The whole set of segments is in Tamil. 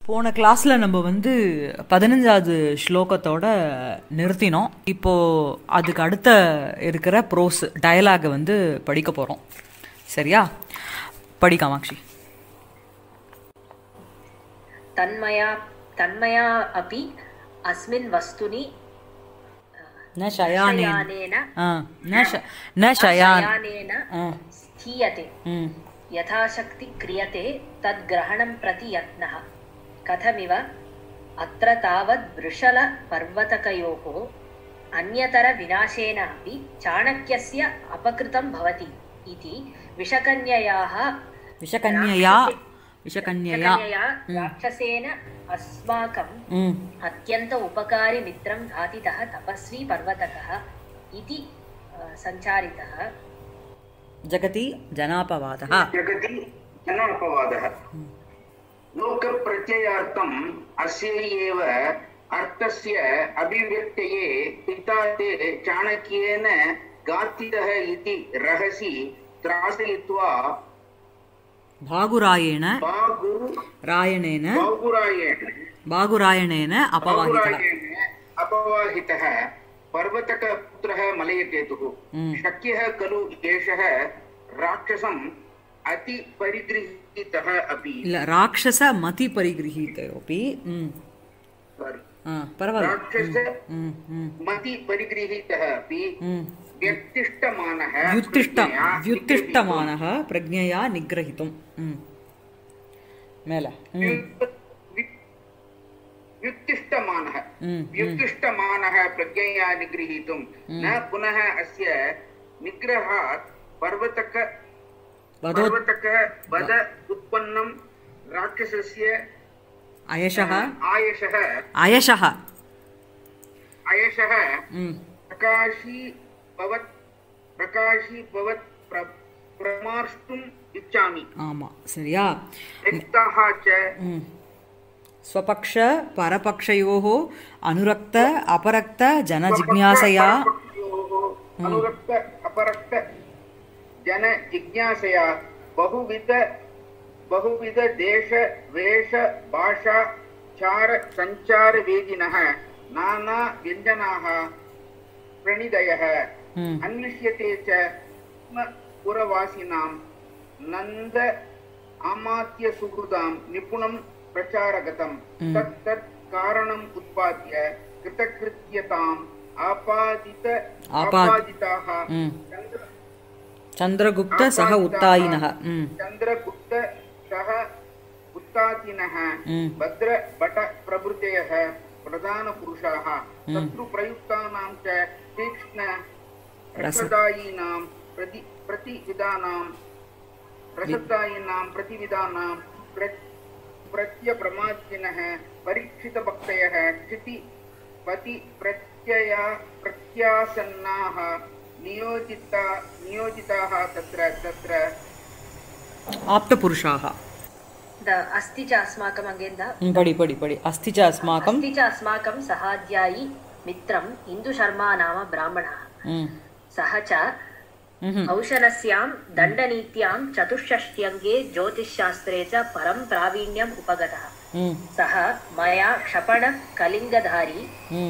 போன கிளாஸில் நம்ம வந்து பதினஞ்சாவது ஸ்லோகத்தோட நிறுத்தினோம் இப்போ அதுக்கு அடுத்த இருக்கிற ப்ரோஸ் டயலாகை வந்து படிக்க போகிறோம் சரியா படி காமாட்சி तन्मया तन्मया अपि अस्मिन् वस्तुनि ந ஷயானேன் शयानेन ஆ ந ஷ ந ஷயான் शयानेन ஆ स्थीयते ம் यथाशक्ति क्रियते तद्ग्रहणं प्रति यत्नः कथमिव अत्र तावद् वृषलपर्वतकयोः अन्यतरविनाशेन अपि चाणक्यस्य अपकृतं भवति इति विषकन्ययाः விஷகன்யயா விஷகன்யயா विषकन्यया राक्षसेन अस्माकं ம் अत्यन्त उपकारि मित्रं घातितः तपस्वी पर्वतकः इति अ, सञ्चारितः ஜகதி ஜனாபவாதः जगति जनापवादः लोकप्रत्ययार्थम् अस्य एव अर्थस्य अभिव्यक्तये पिता ते चाणक्येन घातितः इति रहसि त्रासयित्वा பாகுராயேன बागुरु ராயணேன बागुरायेण பாகுராயணேன அபவாதிதः बागुरायेण अपवाहितः पर्वतकपुत्रः मलयकेतुः शक्यः खलु एषः राक्षसम् अतिपरिगृहीतः अपि இல்ல ராட்சச மதி பரிகிரகீதோபி ம் Sorry. ஆ பரவாயில்ல राक्षस ம் ம் मति परिगृहीतः अपि ம் व्यक्तिष्ठमानः व्युत्तिष्ठ प्रज्ञया व्युत्तिष्ठमानः प्रज्ञया निग्रहितुम् ம் மேல ம் वि- व्युत्तिष्ठमानः ம் व्युत्तिष्ठमानः प्रज्ञया निगृहीतुं न पुनः अस्य निग्रहात् पर्वतक वदो पर्वतकः वद उत्पन्नं राक्षसस्य अयशः आयशः अयशः अयशः ம் प्रकाशीभवत् प्रकाशीभवत् प्र प्रमार्ष्टुम् इच्छामि ஆமா சரியா रिक्ताः च ம் स्वपक्ष परपक्षयोः अनुरक्त अपरक्त जनजिज्ञासया परपक्षयोः अनुरक्त अपरक्त जन जिज्ञासया बहुविध बहुविध देश वेश भाषा चार संचार वेदिनः नाना व्यञ्जनाः प्रणिदयः ம் अन्विष्यते च स्म पुरवासिनां नन्द आमात्यसुहृदां निपुणं प्रचारगतं तत् तत् कारणम् उत्पाद्य कृतकृत्यताम् आपादित आपाद- आपादिताः ம் चन्द्र चन्द्रगुप्त सह उत्तायिनः ம் चन्द्रगुप्त सह उत्तातिनः ம் भद्रभट प्रभृतयः प्रधानपुरुषाः शत्रुप्रयुक्तानां च तीक्ष्ण रसदायीनां प्रति प्रतिविधानां रसदायीनां प्रतिविधानां प्र प्रत्यप्रमादिनः परीक्षितभक्तयः क्षिति पति प्रत्यया प्रत्यासन्नाः नियोजिता नियोजिताः तत्र तत्र आप्तपुरुषाः द अस्ति च अस्माकम् अङ्गेन्द ம், படி படி படி अस्ति च अस्माकं अस्ति च अस्माकं सहाध्यायी मित्रम् इन्दुशर्मा नाम ब्राह्मणः ம் सः च ம்ஹும். औशनस्यां दण्डनीत्यां चतुष्षष्ट्यङ्गे ज्योतिष्शास्त्रे च परं प्रावीण्यम् उपगतः ம் सः मया क्षपणकलिङ्गधारी ம்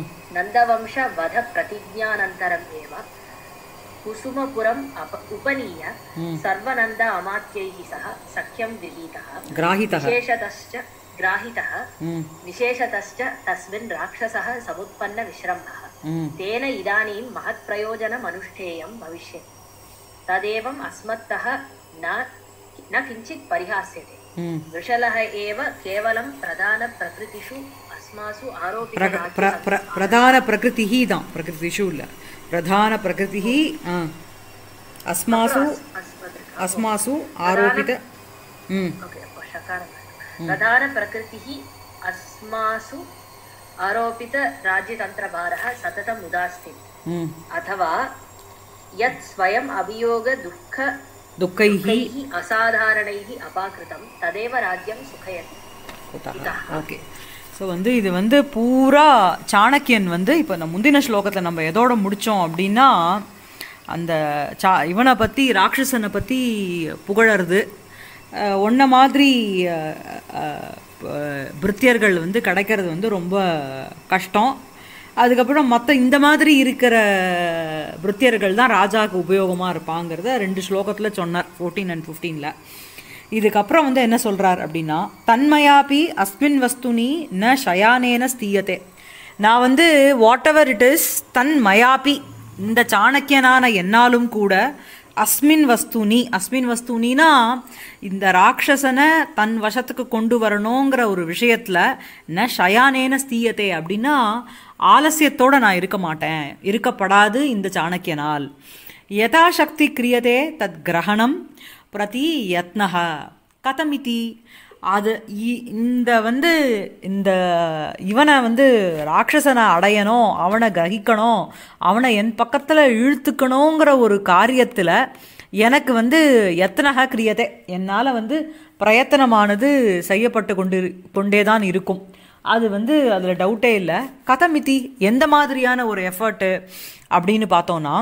नन्दवंशवधप्रतिज्ञानन्तरम् एव कुसुमपुरम् अप उपनीय सर्वनन्द अमात्यैः सह सख्यं गृहीतः ग्राहितः विशेषतश्च ग्राहितः ம் विशेषतश्च तस्मिन् राक्षसः समुत्पन्नविश्रम्भः ம் तेन इदानीं महत्प्रयोजनमनुष्ठेयं भविष्यति तदेवम् अस्मत्तः न न किञ्चित् परिहास्यते ம் वृषलः एव केवलं प्रधानप्रकृतिषु अस्मासु प्र प्र प्र प्रधानप्रकृतिः தான் प्रकृतिषु இல்ல प्रधानप्रकृतिः ஆ. अस्मासु अस्मासु आरोपित ம் प्रधानप्रकृतिः अस्मासु आरोपितराज्यतन्त्रभारः सततम् उदास्ति ம் अथवा यत् स्वयम् अभियोगदुःख दुःखैः दुःखैः असाधारणैः अपाकृतं तदेव राज्यं सुखयति ஓகே ஸோ வந்து இது வந்து பூரா சாணக்கியன் வந்து இப்போ இந்த முந்தின ஸ்லோகத்தில் நம்ம எதோட முடித்தோம் அப்படின்னா அந்த சா இவனை பற்றி ராட்சசனை பற்றி புகழறது ஒன்றை மாதிரி அஹ், அஹ், ப- பிருத்தியர்கள் வந்து கிடைக்கிறது வந்து ரொம்ப கஷ்டம் அதுக்கப்புறம் மற்ற இந்த மாதிரி இருக்கிற பிருத்தியர்கள் தான் ராஜாவுக்கு உபயோகமாக இருப்பாங்கிறத ரெண்டு ஸ்லோகத்தில் சொன்னார் ஃபோர்டீன் அண்ட் ஃபிஃப்டீனில் இதுக்கப்புறம் வந்து என்ன சொல்கிறார் அப்படின்னா தன்மயாபி அஸ்மின் வஸ்துனி ந ஷயானேன ஸ்தீயத்தே நான் வந்து வாட் எவர் இட் இஸ் தன் மயாபி இந்த சாணக்கியனான என்னாலும் கூட அஸ்மின் வஸ்துனி அஸ்மின் வஸ்துனினா இந்த ராட்சசனை தன் வசத்துக்கு கொண்டு வரணுங்கிற ஒரு விஷயத்தில் ந ஷயானேன ஸ்தீயத்தே அப்படின்னா ஆலசியத்தோட நான் இருக்க மாட்டேன் இருக்கப்படாது இந்த சாணக்கியனால் யதாசக்தி கிரியதே தத் கிரகணம் பிரதி யத்னஹ கதமிதி அது இ- இந்த வந்து இந்த இவனை வந்து ராட்சசனை அடையணும் அவனை கிரகிக்கணும் அவனை என் பக்கத்தில் இழுத்துக்கணுங்கிற ஒரு காரியத்தில் எனக்கு வந்து எத்தனக கிரியதே என்னால் வந்து பிரயத்தனமானது செய்யப்பட்டு கொண்டு கொண்டே தான் இருக்கும் அது வந்து அதில் டவுட்டே இல்லை கதமிதி எந்த மாதிரியான ஒரு எஃபர்ட்டு அப்படின்னு பார்த்தோன்னா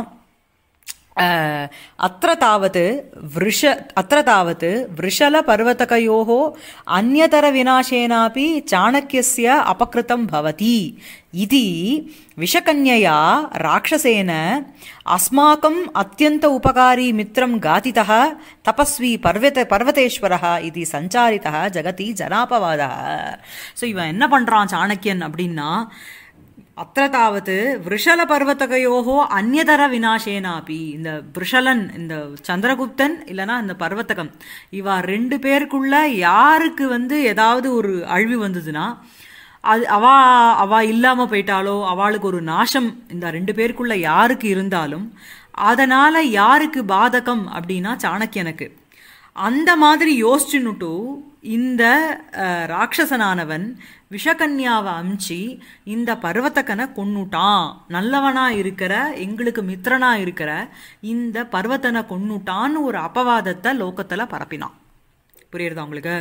अ, अत्र तावत् वृष अत्र तावत् वृषलपर्वतकयोः अन्यतरविनाशेनापि चाणक्यस्य अपकृतं भवति इति विषकन्यया राक्षसेन अस्माकम् अत्यन्त उपकारी मित्रं घातितः तपस्वी पर्वत पर्वतेश्वरः इति सञ्चारितः जगति जनापवादः ஸோ இவன் என்ன பண்ணுறான் சாணக்கியன் அப்படின்னா அத்த தாவது விருஷல பர்வத்தகையோகோ அந்நியதர வினாசேனாபி இந்த விருஷலன் இந்த சந்திரகுப்தன் இல்லனா இந்த பர்வத்தகம் இவா ரெண்டு பேருக்குள்ள யாருக்கு வந்து ஏதாவது ஒரு அழிவு வந்ததுன்னா அது அவா அவா இல்லாம போயிட்டாலோ அவளுக்கு ஒரு நாசம் இந்த ரெண்டு பேருக்குள்ள யாருக்கு இருந்தாலும் அதனால யாருக்கு பாதகம் அப்படின்னா சாணக்கியனுக்கு அந்த மாதிரி யோசிச்சுன்னுட்டு இந்த அஹ், ராட்சசனானவன் விஷகன்யாவை அமிச்சு இந்த பர்வத்தக்கனை கொன்னுட்டான் நல்லவனா இருக்கிற எங்களுக்கு மித்திரனா இருக்கிற இந்த பர்வத்தனை கொன்னுட்டான்னு ஒரு அபவாதத்தை லோகத்துல பரப்பினான் புரியுறதா உங்களுக்கு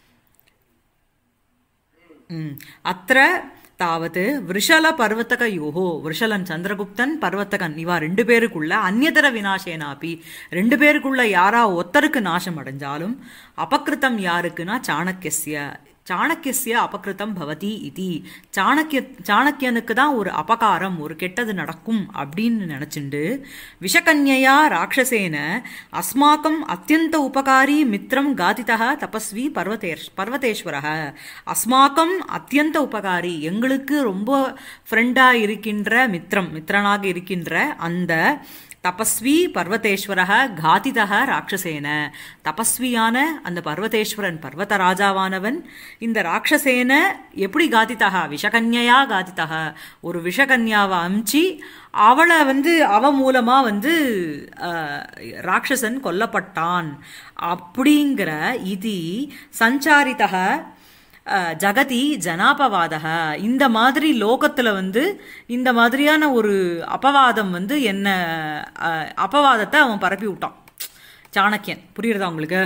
ம். அത്ര தாவது விருஷல பர்வத்தகயோகோ விருஷலன் சந்திரகுப்தன் பர்வத்தகன் இவா ரெண்டு பேருக்குள்ள அந்நியதர வினாசேனாபி ரெண்டு பேருக்குள்ள யாரா ஒத்தருக்கு நாசம் அடைஞ்சாலும் அபக்கிருத்தம் யாருக்குன்னா சாணக்கியஸ்ய சாணக்கியஸ்ய அபக்கிருத்தம் பவதி இதி சாணக்கிய சாணக்கியனுக்கு தான் ஒரு அபகாரம் ஒரு கெட்டது நடக்கும் அப்படின்னு நினைச்சுண்டு விஷகன்யா ராட்சசேன அஸ்மாக்கம் அத்தியந்த உபகாரி மித்ரம் காதிதா தபஸ்வி பர்வதேஷ் பர்வதேஸ்வரः அஸ்மாக்கம் அத்தியந்த உபகாரி எங்களுக்கு ரொம்ப ஃப்ரெண்டா இருக்கின்ற மித்ரம் மித்ரனாக இருக்கின்ற அந்த தபஸ்வி பர்வதேஸ்வரக காதிதக ராட்சசேன தபஸ்வியான அந்த பர்வதேஸ்வரன் பர்வத ராஜாவானவன் இந்த ராட்சசேன எப்படி காதிதக விஷகன்யா காதிதக ஒரு விஷகன்யாவை அமிச்சு அவளை வந்து அவ மூலமா வந்து அஹ், ராட்சசன் கொல்லப்பட்டான் அப்படிங்கிற இது சஞ்சாரிதக அஹ், ஜகதி ஜனாபவாதக இந்த மாதிரி லோகத்துல வந்து இந்த மாதிரியான ஒரு அபவாதம் வந்து என்ன அஹ், அபவாதத்தை அவன் பரப்பி விட்டான் சாணக்கியன் புரியுறதா உங்களுக்கு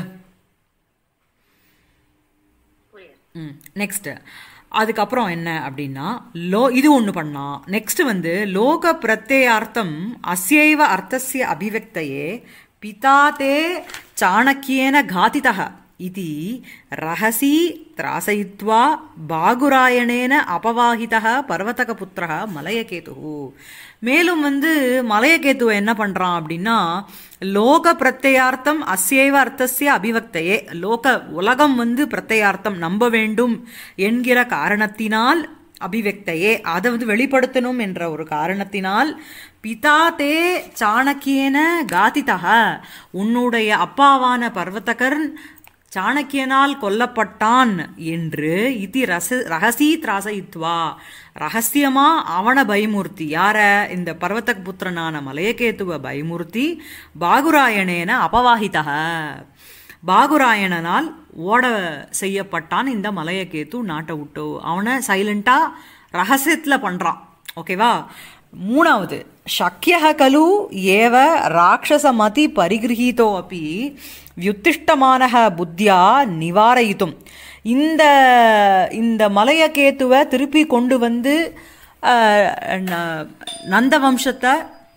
புரியுது ம் நெக்ஸ்ட் அதுக்கப்புறம் என்ன அப்படின்னா லோ இது ஒன்று பண்ணான் நெக்ஸ்ட் வந்து லோக பிரத்யேயார்த்தம் அஸ்யைவ அர்த்தஸ்ய அபிவக்தயே பிதா தே சாணக்கியேன காதிதः इति रहसि त्रासयित्वा பாகுராயணேன அபவாகிதः பர்வதகபுத்திரः மலையகேதுः மேலும் வந்து மலையகேத்துவை என்ன பண்றான் அப்படின்னா லோக பிரத்யேயார்த்தம் அஸ்யைவ அர்த்தஸ்ய அபிவக்தையே லோக உலகம் வந்து பிரத்யேயார்த்தம் நம்ப வேண்டும் என்கிற காரணத்தினால் அபிவக்தையே அதை வந்து வெளிப்படுத்தணும் என்ற ஒரு காரணத்தினால் பிதா தே சாணக்கியன காதிதக உன்னுடைய அப்பாவான பர்வதகர் சாணக்கியனால் கொல்லப்பட்டான் என்று இதி ரச ரகசி திராசயித்வா ரகசியமா அவன பயமூர்த்தி யார இந்த பர்வதக் புத்திரனான மலையகேத்துவ பயமூர்த்தி பாகுராயணேன அபவாகிதக பாகுராயணனால் ஓட செய்யப்பட்டான் இந்த மலையகேத்து நாட்டை விட்டு அவனை சைலண்டா ரகசியத்துல பண்றான் ஓகேவா மூணாவது சக்கிய கலு ஏவ ராட்சசமதி பரிகிரகீதோ அப்பி வியுத்திஷ்டமான புத்தியா நிவாரயித்தும் இந்த இந்த மலையகேத்துவை திருப்பி கொண்டு வந்து அஹ், ந- நந்த வம்சத்தை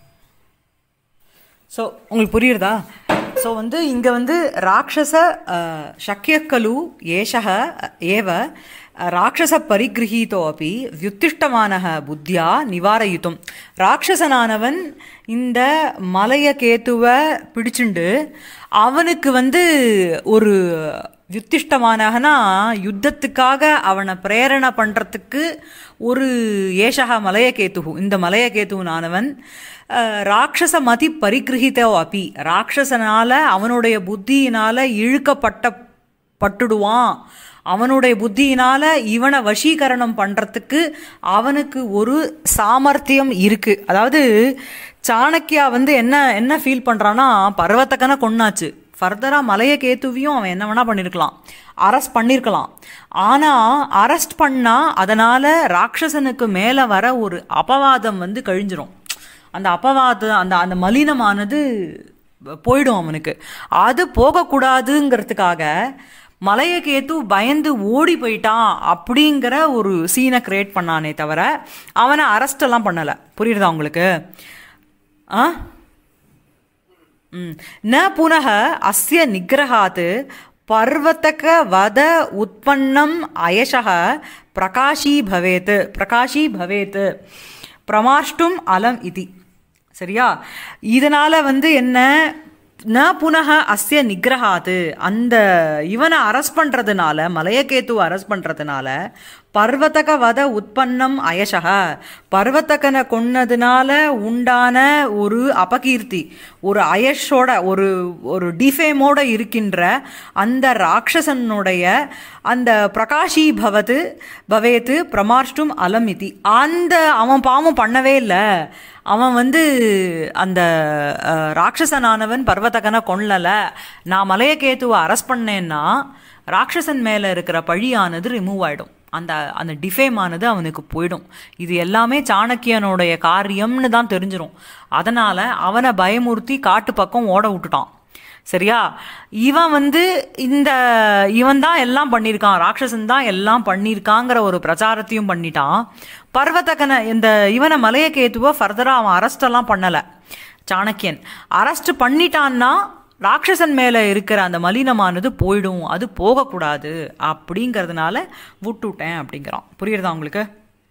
ஸோ உங்களுக்கு புரியுறதா ஸோ வந்து இங்கே வந்து ராட்சச அஹ், சக்கியக்கலு ஏஷக ஏவ ராட்சச பரிகிரகீதோ அப்படி வியுத்திஷ்டமானக புத்தியா நிவாரயித்தும் ராட்சசனானவன் இந்த மலைய கேத்துவை பிடிச்சுண்டு அவனுக்கு வந்து ஒரு வியுத்திஷ்டமானகனா யுத்தத்துக்காக அவனை பிரேரணை பண்ணுறதுக்கு ஒரு ஏஷக மலையகேத்து இந்த மலையகேத்துவனானவன் அஹ், ராட்சச மதி பரிகிரகிதோ அப்பி ராட்சசனால அவனுடைய புத்தியினால இழுக்கப்பட்ட பட்டுடுவான் அவனுடைய புத்தியினால இவனை வசீகரணம் பண்றதுக்கு அவனுக்கு ஒரு சாமர்த்தியம் இருக்கு அதாவது சாணக்கியா வந்து என்ன என்ன ஃபீல் பண்றான்னா பர்வத்தக்கன கொன்னாச்சு ஃபர்தரா மலைய கேத்துவியும் அவன் என்ன வேணா பண்ணிருக்கலாம் அரெஸ்ட் பண்ணிருக்கலாம் ஆனா அரெஸ்ட் பண்ணா அதனால ராட்சசனுக்கு மேல வர ஒரு அபவாதம் வந்து கழிஞ்சிரும் அந்த அபவாதம் அந்த அந்த மலினமானது போயிடும் அவனுக்கு அது போகக்கூடாதுங்கிறதுக்காக மலையகேத்து பயந்து ஓடி போயிட்டான் அப்படிங்கிற ஒரு சீனை கிரியேட் பண்ணானே தவிர அவனை அரெஸ்ட் எல்லாம் பண்ணல புரியுறதா உங்களுக்கு ஆ ம். ந புனः அஸ்ய நிகிரகாத் பர்வத்தக வத உற்பன்னம் அயசக பிரகாஷி பவேத் பிரகாஷி பவேத் பிரமாஷ்டும் அலம் இதி சரியா இதனால வந்து என்ன ந புனக அஸ்ய நிகிரகாது அந்த இவனை அரெஸ்ட் பண்றதுனால மலையகேத்துவை அரெஸ்ட் பண்றதுனால பர்வத்தக வத உற்பன்னம் அயசக பர்வத்தகனை கொன்னதுனால உண்டான ஒரு அபகீர்த்தி ஒரு அயஷோட ஒரு ஒரு டிஃபேமோட இருக்கின்ற அந்த ராட்சசனுடைய அந்த பிரகாஷி பவது பவேத்து பிரமாஷ்டும் அலமிதி அந்த அவன் பாவம் பண்ணவே இல்லை அவன் வந்து அந்த அஹ், ராட்சசனானவன் பர்வதகனை கொல்லல நான் மலையகேத்துவை அரெஸ்ட் பண்ணேன்னா ராட்சசன் மேல இருக்கிற பழியானது ரிமூவ் ஆயிடும் அந்த அந்த டிஃபேமானது அவனுக்கு போயிடும் இது எல்லாமே சாணக்கியனுடைய காரியம்னு தான் தெரிஞ்சிரும் அதனால அவனை பயமுறுத்தி காட்டு பக்கம் ஓட விட்டுட்டான் சரியா இவன் வந்து இந்த இவன் தான் எல்லாம் பண்ணியிருக்கான் ராட்சசன் தான் எல்லாம் பண்ணியிருக்காங்கிற ஒரு பிரச்சாரத்தையும் பண்ணிட்டான் பர்வதகனை இந்த இவனை மலையகேத்துவ ஃபர்தரா அவன் அரெஸ்ட் எல்லாம் பண்ணல சாணக்கியன் அரெஸ்ட் பண்ணிட்டான்னா ராட்சசன் மேல இருக்கிற அந்த மலினமானது போயிடும் அது போகக்கூடாது அப்படிங்கிறதுனால விட்டுட்டேன் அப்படிங்கிறான் புரியுறதா உங்களுக்கு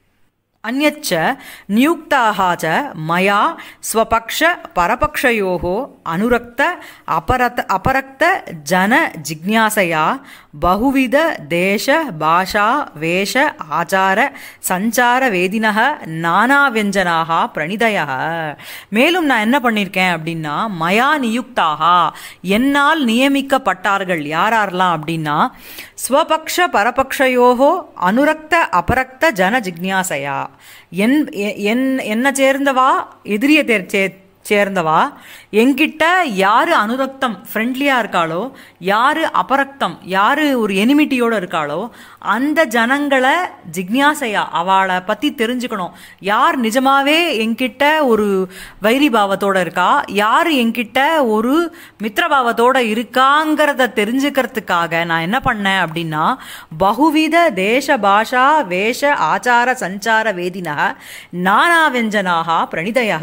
अन्यच्च नियुक्ताः च मया स्वपक्ष परपक्षयोः अनुरक्त अपरत अपरक्त जन जिज्ञासया बहुविध देश भाषा वेश आचार சஞ்சார வேதினக நானாவியஞ்சனாக பிரணிதயः மேலும் நான் என்ன பண்ணியிருக்கேன் அப்படின்னா மயா நியுக்தாகா என்னால் நியமிக்கப்பட்டார்கள் யாரெல்லாம் அப்படின்னா ஸ்வபக்ஷ பரபக்ஷயோகோ அனுரக்த அபரக்த ஜன ஜிக்ஞாசையா என் எ- என் என்ன சேர்ந்தவா எதிரிய தேர் சே சேர்ந்தவா என்கிட்ட யாரு அனுரக்தம் ஃப்ரெண்ட்லியா இருக்காளோ யாரு அபரக்தம் யாரு ஒரு எனிமிட்டியோட இருக்காளோ அந்த ஜனங்களை ஜிக்ஞாசையா அவளை பத்தி தெரிஞ்சுக்கணும் யார் நிஜமாவே என்கிட்ட ஒரு வைரி பாவத்தோட இருக்கா யார் என்கிட்ட ஒரு மித்திரபாவத்தோட இருக்காங்கிறத தெரிஞ்சுக்கிறதுக்காக நான் என்ன பண்ணேன் அப்படின்னா பகுவித தேச பாஷா வேஷ ஆச்சார சஞ்சார வேதினக நானா வெஞ்சனாக பிரணிதய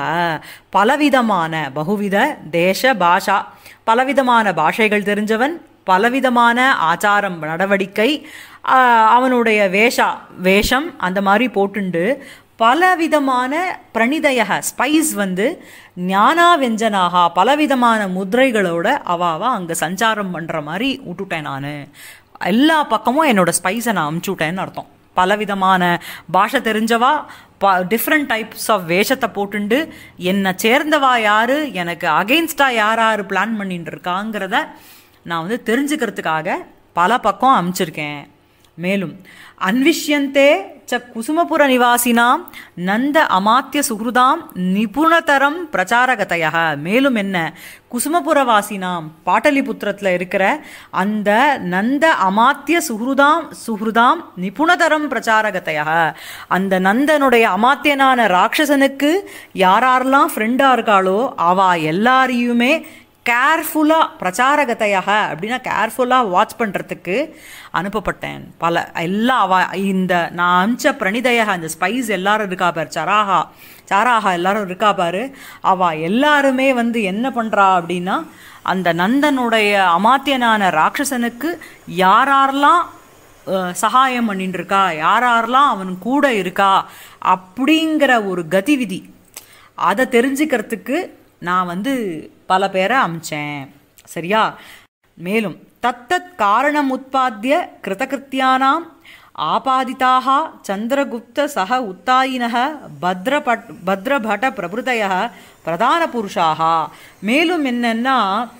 பலவிதமான பகுவித தேச பாஷா பலவிதமான பாஷைகள் தெரிஞ்சவன் பலவிதமான ஆச்சாரம் நடவடிக்கை ஆஹ், அவனுடைய வேஷா வேஷம் அந்த மாதிரி போட்டுண்டு பலவிதமான பிரணிதயக ஸ்பைஸ் வந்து ஞானா வெஞ்சனாகா பலவிதமான முத்ரைகளோட அவாவா அங்கே சஞ்சாரம் பண்ணுற மாதிரி விட்டுட்டேன் நான் எல்லா பக்கமும் என்னோட ஸ்பைஸை நான் அமுச்சு விட்டேன்னு அர்த்தம் பலவிதமான பாஷை தெரிஞ்சவா ப டிஃப்ரெண்ட் டைப்ஸ் ஆஃப் வேஷத்தை போட்டுண்டு என்னை சேர்ந்தவா யாரு எனக்கு அகெயின்ஸ்டா யார் யார் பிளான் பண்ணிட்டு இருக்காங்கிறத நான் வந்து தெரிஞ்சுக்கிறதுக்காக பல பக்கம் அமுச்சிருக்கேன் மேலும் அன்விஷ்யந்தே ச குசுமபுர நிவாசினாம் நந்த அமாத்திய சுகிருதாம் நிபுணதரம் பிரச்சாரகதைய மேலும் என்ன குசுமபுரவாசினாம் பாட்டலிபுத்திரத்தில் இருக்கிற அந்த நந்த அமாத்திய சுகிருதாம் சுகிருதாம் நிபுணதரம் பிரச்சாரகதைய அந்த நந்தனுடைய அமாத்தியனான ராட்சசனுக்கு யாரெல்லாம் ஃப்ரெண்டாக இருக்காளோ அவ எல்லாரையுமே கேர்ஃபுல்லாக பிரச்சாரகத்தையாக அப்படின்னா கேர்ஃபுல்லாக வாட்ச் பண்ணுறதுக்கு அனுப்பப்பட்டேன் பல எல்லா அவ இந்த நான் அமிச்ச பிரணிதயக அந்த ஸ்பைஸ் எல்லாரும் இருக்கா பாரு சராகா சாராகா எல்லாரும் இருக்கா பாரு அவ எல்லாருமே வந்து என்ன பண்ணுறா அப்படின்னா அந்த நந்தனுடைய அமாத்தியனான ராட்சசனுக்கு யாரெல்லாம் அஹ், சகாயம் பண்ணிட்டு இருக்கா யார் யாரெல்லாம் அவன் கூட இருக்கா அப்படிங்கிற ஒரு கதிவிதி அதை தெரிஞ்சுக்கிறதுக்கு நான் வந்து பல பேரை அமிச்சேன் சரியா மேலும் தத்தத் காரணம் உற்பத்திய கிருதகிருத்தியானாம் ஆபாதிதாக சந்திரகுப்த சக உத்தாயினக பத்ரபட் பத்ரபட பிரபுதய பிரதான புருஷாக மேலும் என்னன்னா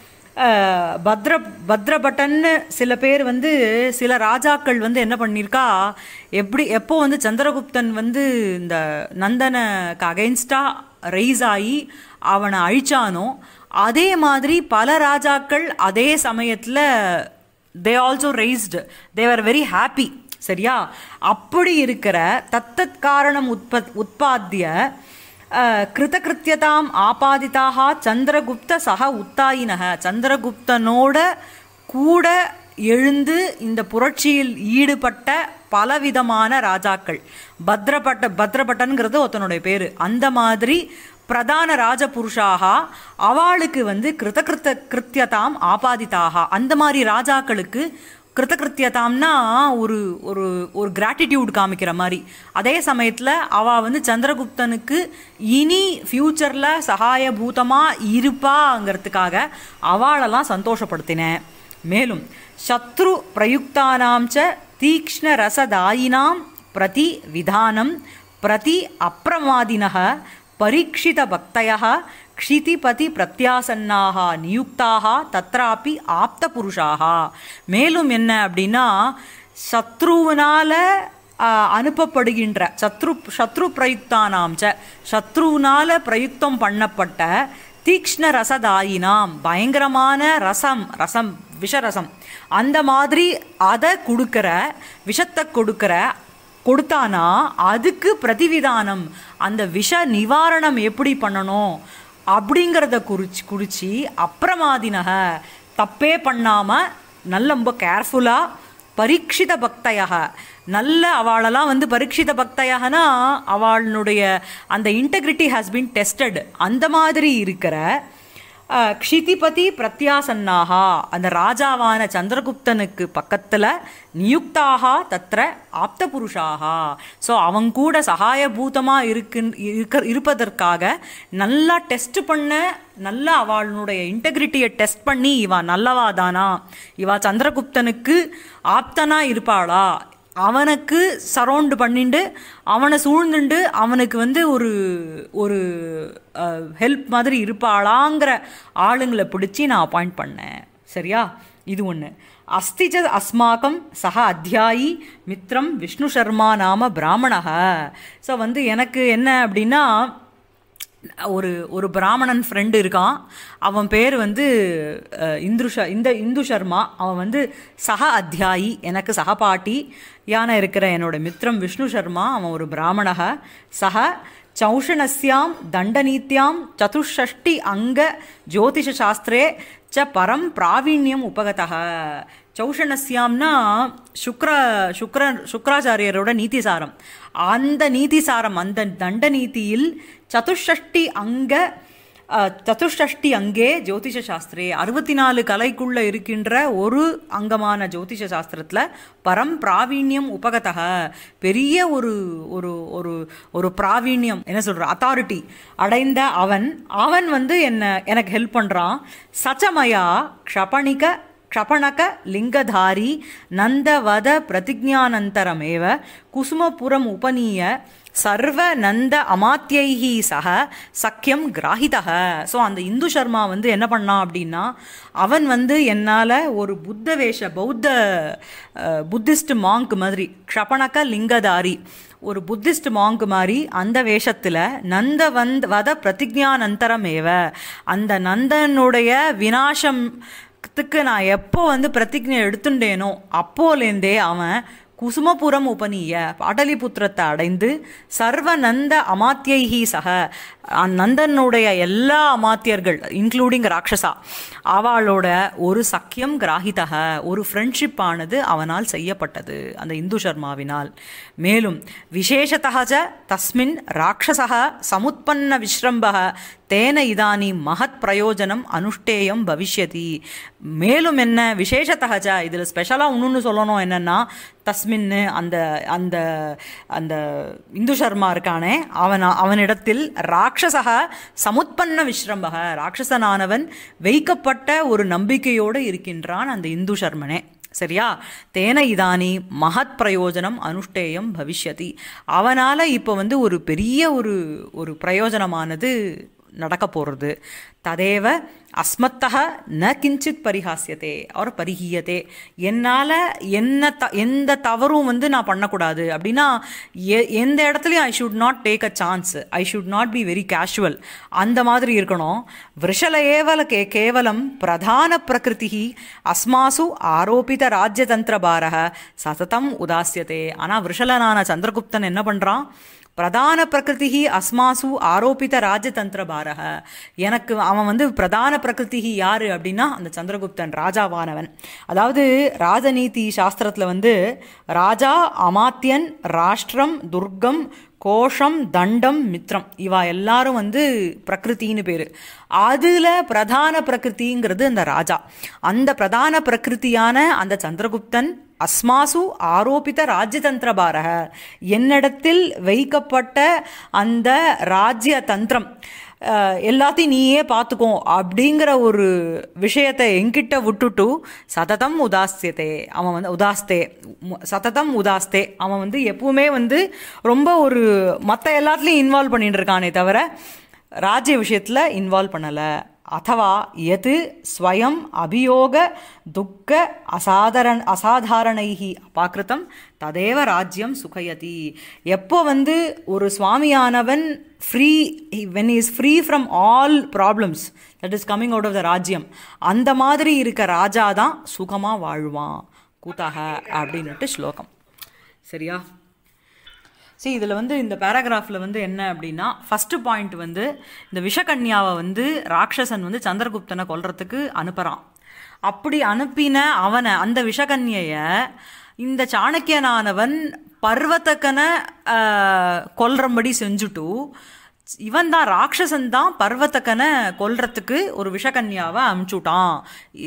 அஹ், பத்ர பத்ரபட்டன்னு சில பேர் வந்து சில ராஜாக்கள் வந்து என்ன பண்ணியிருக்கா எப்படி எப்போ வந்து சந்திரகுப்தன் வந்து இந்த நந்தனுக்கு அகைன்ஸ்டாக ரைஸ் ஆகி அவனை அழிச்சானோ அதே மாதிரி பல ராஜாக்கள் அதே சமயத்தில் they also raised they're very happy சரியா அப்படி இருக்கிற தத்தத் காரணம் உற்பத் உற்பத்திய அஹ், கிருதகிருத்தியதாம் ஆபாதிதாக சந்திரகுப்த சக உத்தாயினக சந்திரகுப்தனோட கூட எழுந்து இந்த புரட்சியில் ஈடுபட்ட பலவிதமான ராஜாக்கள் பத்ரபட்ட பத்ரபட்டன்கிறது ஒருத்தனுடைய பேரு அந்த மாதிரி பிரதான ராஜபுருஷாக அவளுக்கு வந்து கிருதகிருத்த கிருத்தியதாம் ஆபாதிதாக அந்த மாதிரி ராஜாக்களுக்கு கிருத்தகிருத்தியதாம்னா ஒரு ஒரு ஒரு கிராட்டிடியூட் காமிக்கிற மாதிரி அதே சமயத்தில் அவள் வந்து சந்திரகுப்தனுக்கு இனி ஃப்யூச்சரில் சகாயபூதமாக இருப்பாங்கிறதுக்காக அவளெல்லாம் சந்தோஷப்படுத்தினேன் மேலும் சத்ரு பிரயுக்தானாம் ச தீக்ஷ்ண ரசதாயினாம் பிரதி விதானம் பிரதி அப்பிரமாதினः பரீட்சித பக்தயः க்ஷிதிபதி பிரத்யாசன்னாக நியுக்தாக தத்ராப்பி ஆப்த புருஷாக மேலும் என்ன அப்படின்னா சத்ருவினால ஆஹ், அனுப்பப்படுகின்ற சத்ரு சத்ரு பிரயுக்தானாம் ச சத்ருவினால பிரயுக்தம் பண்ணப்பட்ட தீக்ஷ்ண ரசதாயினாம் பயங்கரமான ரசம் ரசம் விஷரசம் அந்த மாதிரி அதை கொடுக்கிற விஷத்தை கொடுக்கிற கொடுத்தானா அதுக்கு பிரதிவிதானம் அந்த விஷ நிவாரணம் எப்படி பண்ணணும் அப்படிங்கிறத குறிச்சு குறிச்சு அப்பிரமாதினக தப்பே பண்ணாமல் நல்ல ரொம்ப கேர்ஃபுல்லாக பரீட்சித பக்தையாக நல்ல அவளெல்லாம் வந்து பரீட்சித பக்தையாகனா அவளுடைய அந்த இன்டெகிரிட்டி ஹாஸ் பீன் டெஸ்டட் அந்த மாதிரி இருக்கிற அஹ், க்ஷிதிபதி பிரத்யாசன்னாகா அந்த ராஜாவான சந்திரகுப்தனுக்கு பக்கத்தில் நியுக்தாக தத்ர ஆப்த புருஷாகா ஸோ அவங்க கூட சகாயபூதமாக இருக்கு இருக்க இருப்பதற்காக நல்லா டெஸ்ட் பண்ண நல்லா அவளுடைய இன்டெகிரிட்டியை டெஸ்ட் பண்ணி இவா நல்லவா தானா இவா சந்திரகுப்தனுக்கு ஆப்தனா இருப்பாளா அவனுக்கு சரௌண்டு பண்ணிண்டு அவனை சூழ்ந்துண்டு அவனுக்கு வந்து ஒரு ஒரு ஹெல்ப் மாதிரி இருப்பாளாங்கிற ஆளுங்களை பிடிச்சி நான் அப்பாயிண்ட் பண்ணேன் சரியா இது ஒன்று அஸ்திஜ அஸ்மாக்கம் சக அத்தியாயி மித்ரம் விஷ்ணு சர்மா நாம பிராமணக ஸோ வந்து எனக்கு என்ன அப்படின்னா ஒரு ஒரு பிராமணன் ஃப்ரெண்டு இருக்கான் அவன் பேர் வந்து அஹ், இந்து ஷ இந்த இந்து சர்மா அவன் வந்து சக அத்தியாயி எனக்கு சகபாட்டி யானை இருக்கிற என்னோட மித்ரம் விஷ்ணு சர்மா அவன் ஒரு பிராமணக சக சௌஷணஸ்யாம் தண்டநீத்யாம் சதுஷ்ஷஷ்டி அங்க ஜோதிஷசாஸ்திரே ச பரம் பிராவீண்யம் உபகதः சௌஷணஸ்யாம்னா சுக்ர சுக்ர சுக்ராச்சாரியரோட நீதிசாரம் அந்த நீதிசாரம் அந்த தண்ட நீதியில் சதுஷ்ஷஷ்டி அங்க அஹ், சதுஷ்ஷஷ்டி அங்கே ஜோதிஷ சாஸ்திரே அறுபத்தி நாலு கலைக்குள்ள இருக்கின்ற ஒரு அங்கமான ஜோதிஷ சாஸ்திரத்துல பரம் பிராவீண்யம் உபகதக பெரிய ஒரு ஒரு ஒரு ஒரு பிராவீண்யம் என்ன சொல்ற அத்தாரிட்டி அடைந்த அவன் அவன் வந்து என்ன எனக்கு ஹெல்ப் பண்றான் சச்சமயா க்ஷபணிக க்ஷபணக லிங்கதாரி நந்தவத பிரதிஜானந்தரமேவ குசுமபுரம் உபநீய சர்வ நந்த அமாத்தியைஹி சக சக்கியம் கிராஹிதக ஸோ அந்த இந்து சர்மா வந்து என்ன பண்ணான் அப்படின்னா அவன் வந்து என்னால் ஒரு புத்த வேஷ பௌத்த அஹ், புத்திஸ்ட் மாங்க் மாதிரி க்ஷபணக லிங்கதாரி ஒரு புத்திஸ்ட் மாங்க் மாதிரி அந்த வேஷத்தில் நந்த வந்த் வத பிரதிஜானந்தரமேவ அந்த நந்தனுடைய வினாசம் த்துக்கு நான் எப்போ வந்து பிரதிஜை எடுத்துட்டேனோ அப்போலேருந்தே அவன் குசுமபுரம் உபநீய பாடலிபுத்திரத்தை அடைந்து சர்வநந்த அமாத்தியைஹி சக நந்தனுடைய எல்லா அமாத்தியர்கள் இன்க்ளூடிங் ராட்சசா அவளோட ஒரு சக்கியம் கிராகிதக ஒரு ஃப்ரெண்ட்ஷிப் ஆனது அவனால் செய்யப்பட்டது அந்த இந்து சர்மாவினால் மேலும் விசேஷத்தக ச தஸ்மின் ராட்சசக சமுத்பன்ன விஸ்ரம்பக தேன இதானி மகத் பிரயோஜனம் அனுஷ்டேயம் பவிஷ்யதி மேலும் என்ன விசேஷத்தகச்ச இதில் ஸ்பெஷலாக இன்னொன்று சொல்லணும் என்னென்னா தஸ்மின்னு அந்த அந்த அந்த இந்து சர்மா இருக்கானே அவன் அவனிடத்தில் ராட்சசக சமுத்பன்ன விஸ்ரம்பக ராட்சசனானவன் வைக்கப்பட்ட ஒரு நம்பிக்கையோடு இருக்கின்றான் அந்த இந்து சர்மனே சரியா தேன இதானி மகத் பிரயோஜனம் அனுஷ்டேயம் பவிஷ்யதி அவனால் இப்போ வந்து ஒரு பெரிய ஒரு ஒரு பிரயோஜனமானது நடக்க போகிறது ததேவ அஸ்மத்தக ந கிஞ்சித் பரிஹாசியத்தே அவர் பரிஹீயத்தே என்னால் என்ன த எந்த தவறும் வந்து நான் பண்ணக்கூடாது அப்படின்னா எ எந்த இடத்துலையும் I should not take a chance I should not be very casual அந்த மாதிரி இருக்கணும் விருஷல ஏவல கே கேவலம் பிரதான பிரகிருதி அஸ்மாசு ஆரோபித ராஜ்யதந்திர பாரக சததம் உதாசியத்தே ஆனால் விருஷலனான சந்திரகுப்தன் என்ன பண்ணுறான் பிரதான பிரகிருதி அஸ்மாசு ஆரோபித ராஜதந்திர பாரக எனக்கு அவன் வந்து பிரதான பிரகிருதி யாரு அப்படின்னா அந்த சந்திரகுப்தன் ராஜாவானவன் அதாவது ராஜநீதி சாஸ்திரத்தில் வந்து ராஜா அமாத்தியன் ராஷ்டிரம் துர்க்கம் கோஷம் தண்டம் மித்ரம் இவா எல்லாரும் வந்து பிரகிருத்தின்னு பேர் அதில் பிரதான பிரகிருதிங்கிறது அந்த ராஜா அந்த பிரதான பிரகிருத்தியான அந்த சந்திரகுப்தன் அஸ்மாசு ஆரோபித ராஜ்யதந்திர பாரக என்னிடத்தில் வைக்கப்பட்ட அந்த ராஜ்ய தந்திரம் எல்லாத்தையும் நீயே பார்த்துக்கோ அப்படிங்கிற ஒரு விஷயத்தை என்கிட்ட விட்டுட்டு சததம் உதாஸ்தியத்தே அவன் வந்து உதாஸ்தே சததம் உதாஸ்தே அவன் வந்து எப்பவுமே வந்து ரொம்ப ஒரு மற்ற எல்லாத்துலேயும் இன்வால்வ் பண்ணிட்டு இருக்கானே தவிர ராஜ்ய விஷயத்தில் இன்வால்வ் பண்ணலை அத்தவா எது ஸ்வயம் அபியோக துக்க அசாதாரண அசாதாரணைகி அபாக்கிருத்தம் ததேவ ராஜ்யம் சுகயதி எப்போ வந்து ஒரு சுவாமியானவன் free when is free from all problems that is coming out of the ராஜ்யம் அந்த மாதிரி இருக்க ராஜா தான் சுகமாக வாழ்வான் கூத்தாக அப்படின்னுட்டு ஸ்லோகம் சரியா சரி இதில் வந்து இந்த பேராகிராஃபில் வந்து என்ன அப்படின்னா ஃபஸ்ட்டு பாயிண்ட் வந்து இந்த விஷகன்யாவை வந்து ராட்சசன் வந்து சந்திரகுப்தனை கொல்றதுக்கு அனுப்புகிறான் அப்படி அனுப்பின அவனை அந்த விஷகன்யைய இந்த சாணக்கியனானவன் பர்வத்தக்கனை கொல்றபடி செஞ்சுட்டு இவன் தான் ராட்சசன் தான் பர்வத்தக்கனை கொல்றதுக்கு ஒரு விஷகன்யாவை அமுச்சுட்டான்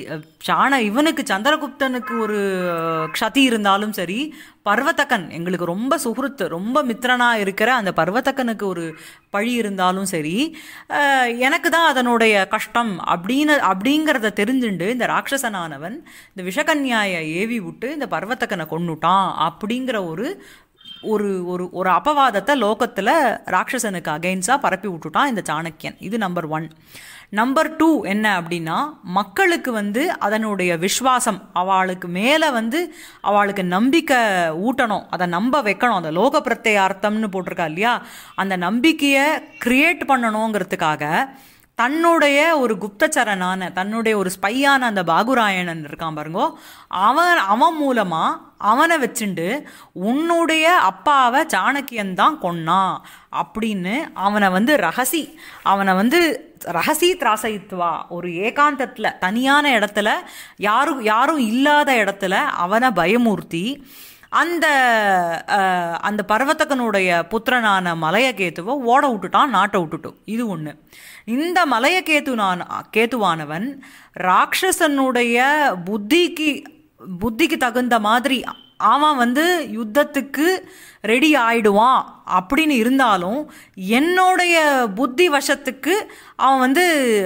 சாண இவனுக்கு சந்திரகுப்தனுக்கு ஒரு க்ஷதி இருந்தாலும் சரி பர்வத்தக்கன் எங்களுக்கு ரொம்ப சுகுருத்து ரொம்ப மித்திரனா இருக்கிற அந்த பர்வத்தக்கனுக்கு ஒரு பழி இருந்தாலும் சரி எனக்கு தான் அதனுடைய கஷ்டம் அப்படின்னு அப்படிங்கிறத தெரிஞ்சுண்டு இந்த ராட்சசனானவன் இந்த விஷகன்யாயை ஏவி விட்டு இந்த பர்வத்தக்கனை கொண்டுட்டான் அப்படிங்கிற ஒரு ஒரு ஒரு ஒரு அபவாதத்தை லோகத்தில் ராட்சசனுக்கு அகெயின்ஸாக பரப்பி விட்டுட்டான் இந்த சாணக்கியன் இது நம்பர் ஒன் நம்பர் டூ என்ன அப்படின்னா மக்களுக்கு வந்து அதனுடைய விஸ்வாசம் அவளுக்கு மேலே வந்து அவளுக்கு நம்பிக்கை ஊட்டணும் அதை நம்ப வைக்கணும் அந்த லோக பிரத்யார்த்தம்னு போட்டிருக்கா இல்லையா அந்த நம்பிக்கையை கிரியேட் பண்ணணுங்கிறதுக்காக தன்னுடைய ஒரு குப்தச்சரனான தன்னுடைய ஒரு ஸ்பையான அந்த பாகுராயணன் இருக்கான் பாருங்கோ அவன் அவன் மூலமாக அவனை வச்சுண்டு உன்னுடைய அப்பாவை சாணக்கியன் தான் கொன்னான் அப்படின்னு அவனை வந்து ரகசி அவனை வந்து ரகசி திராசயித்துவா ஒரு ஏகாந்தத்தில் தனியான இடத்துல யாரும் யாரும் இல்லாத இடத்துல அவனை பயமூர்த்தி அந்த அந்த பர்வத்தகனுடைய புத்திரனான மலையகேத்துவை ஓட விட்டுட்டான் நாட்டை விட்டுட்டு இது ஒன்று இந்த மலையகேத்துனான் கேத்துவானவன் ராட்சசனுடைய புத்திக்கு புத்திக்கு தகுந்த மாதிரி அவன் வந்து யுத்தத்துக்கு ரெடி ஆயிடுவான் அப்படின்னு இருந்தாலும் என்னுடைய புத்தி வசத்துக்கு அவன் வந்து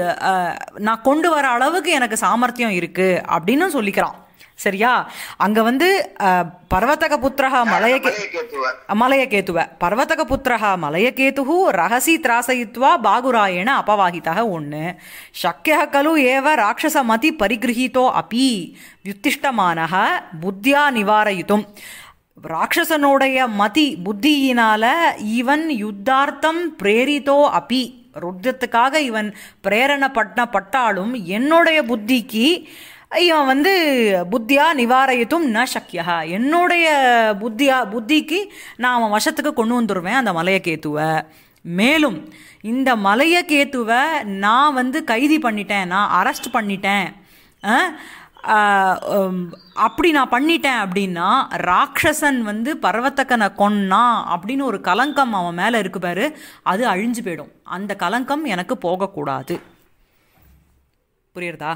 நான் கொண்டு வர அளவுக்கு எனக்கு சாமர்த்தியம் இருக்கு அப்படின்னு சொல்லிக்கிறான் சரியா அங்க வந்து பர்வத்தக புத்திரக மலையகே மலையகேத்துவ பர்வத்தக புத்திரக மலையகேத்து ரகசி திராசயித்வா பாகுராயண அபவாகிதக ஒன்று சக்கிய கலு ஏவ ராட்சசமதி பரிகிரகீதோ அப்பி வியுத்திஷ்டமானக புத்தியா நிவாரயித்தும் ராட்சசனுடைய மதி புத்தியினால இவன் யுத்தார்த்தம் பிரேரித்தோ அப்பி ருத்தத்துக்காக இவன் பிரேரணப்பட்ட பட்டாலும் என்னுடைய புத்திக்கு இவன் வந்து புத்தியா நிவாரயத்தும் ந சக்கியா என்னுடைய புத்தியா புத்திக்கு நான் அவன் வசத்துக்கு கொண்டு வந்துடுவேன் அந்த மலையக்கேத்துவை மேலும் இந்த மலையக்கேத்துவை நான் வந்து கைதி பண்ணிட்டேன் நான் அரெஸ்ட் பண்ணிட்டேன் ஆஹ், உம், அப்படி நான் பண்ணிட்டேன் அப்படின்னா ராட்சசன் வந்து பர்வத்தக்கனை கொன்னா அப்படின்னு ஒரு கலங்கம் அவன் மேலே இருக்கு பாரு அது அழிஞ்சு போயிடும் அந்த கலங்கம் எனக்கு போகக்கூடாது புரியுறதா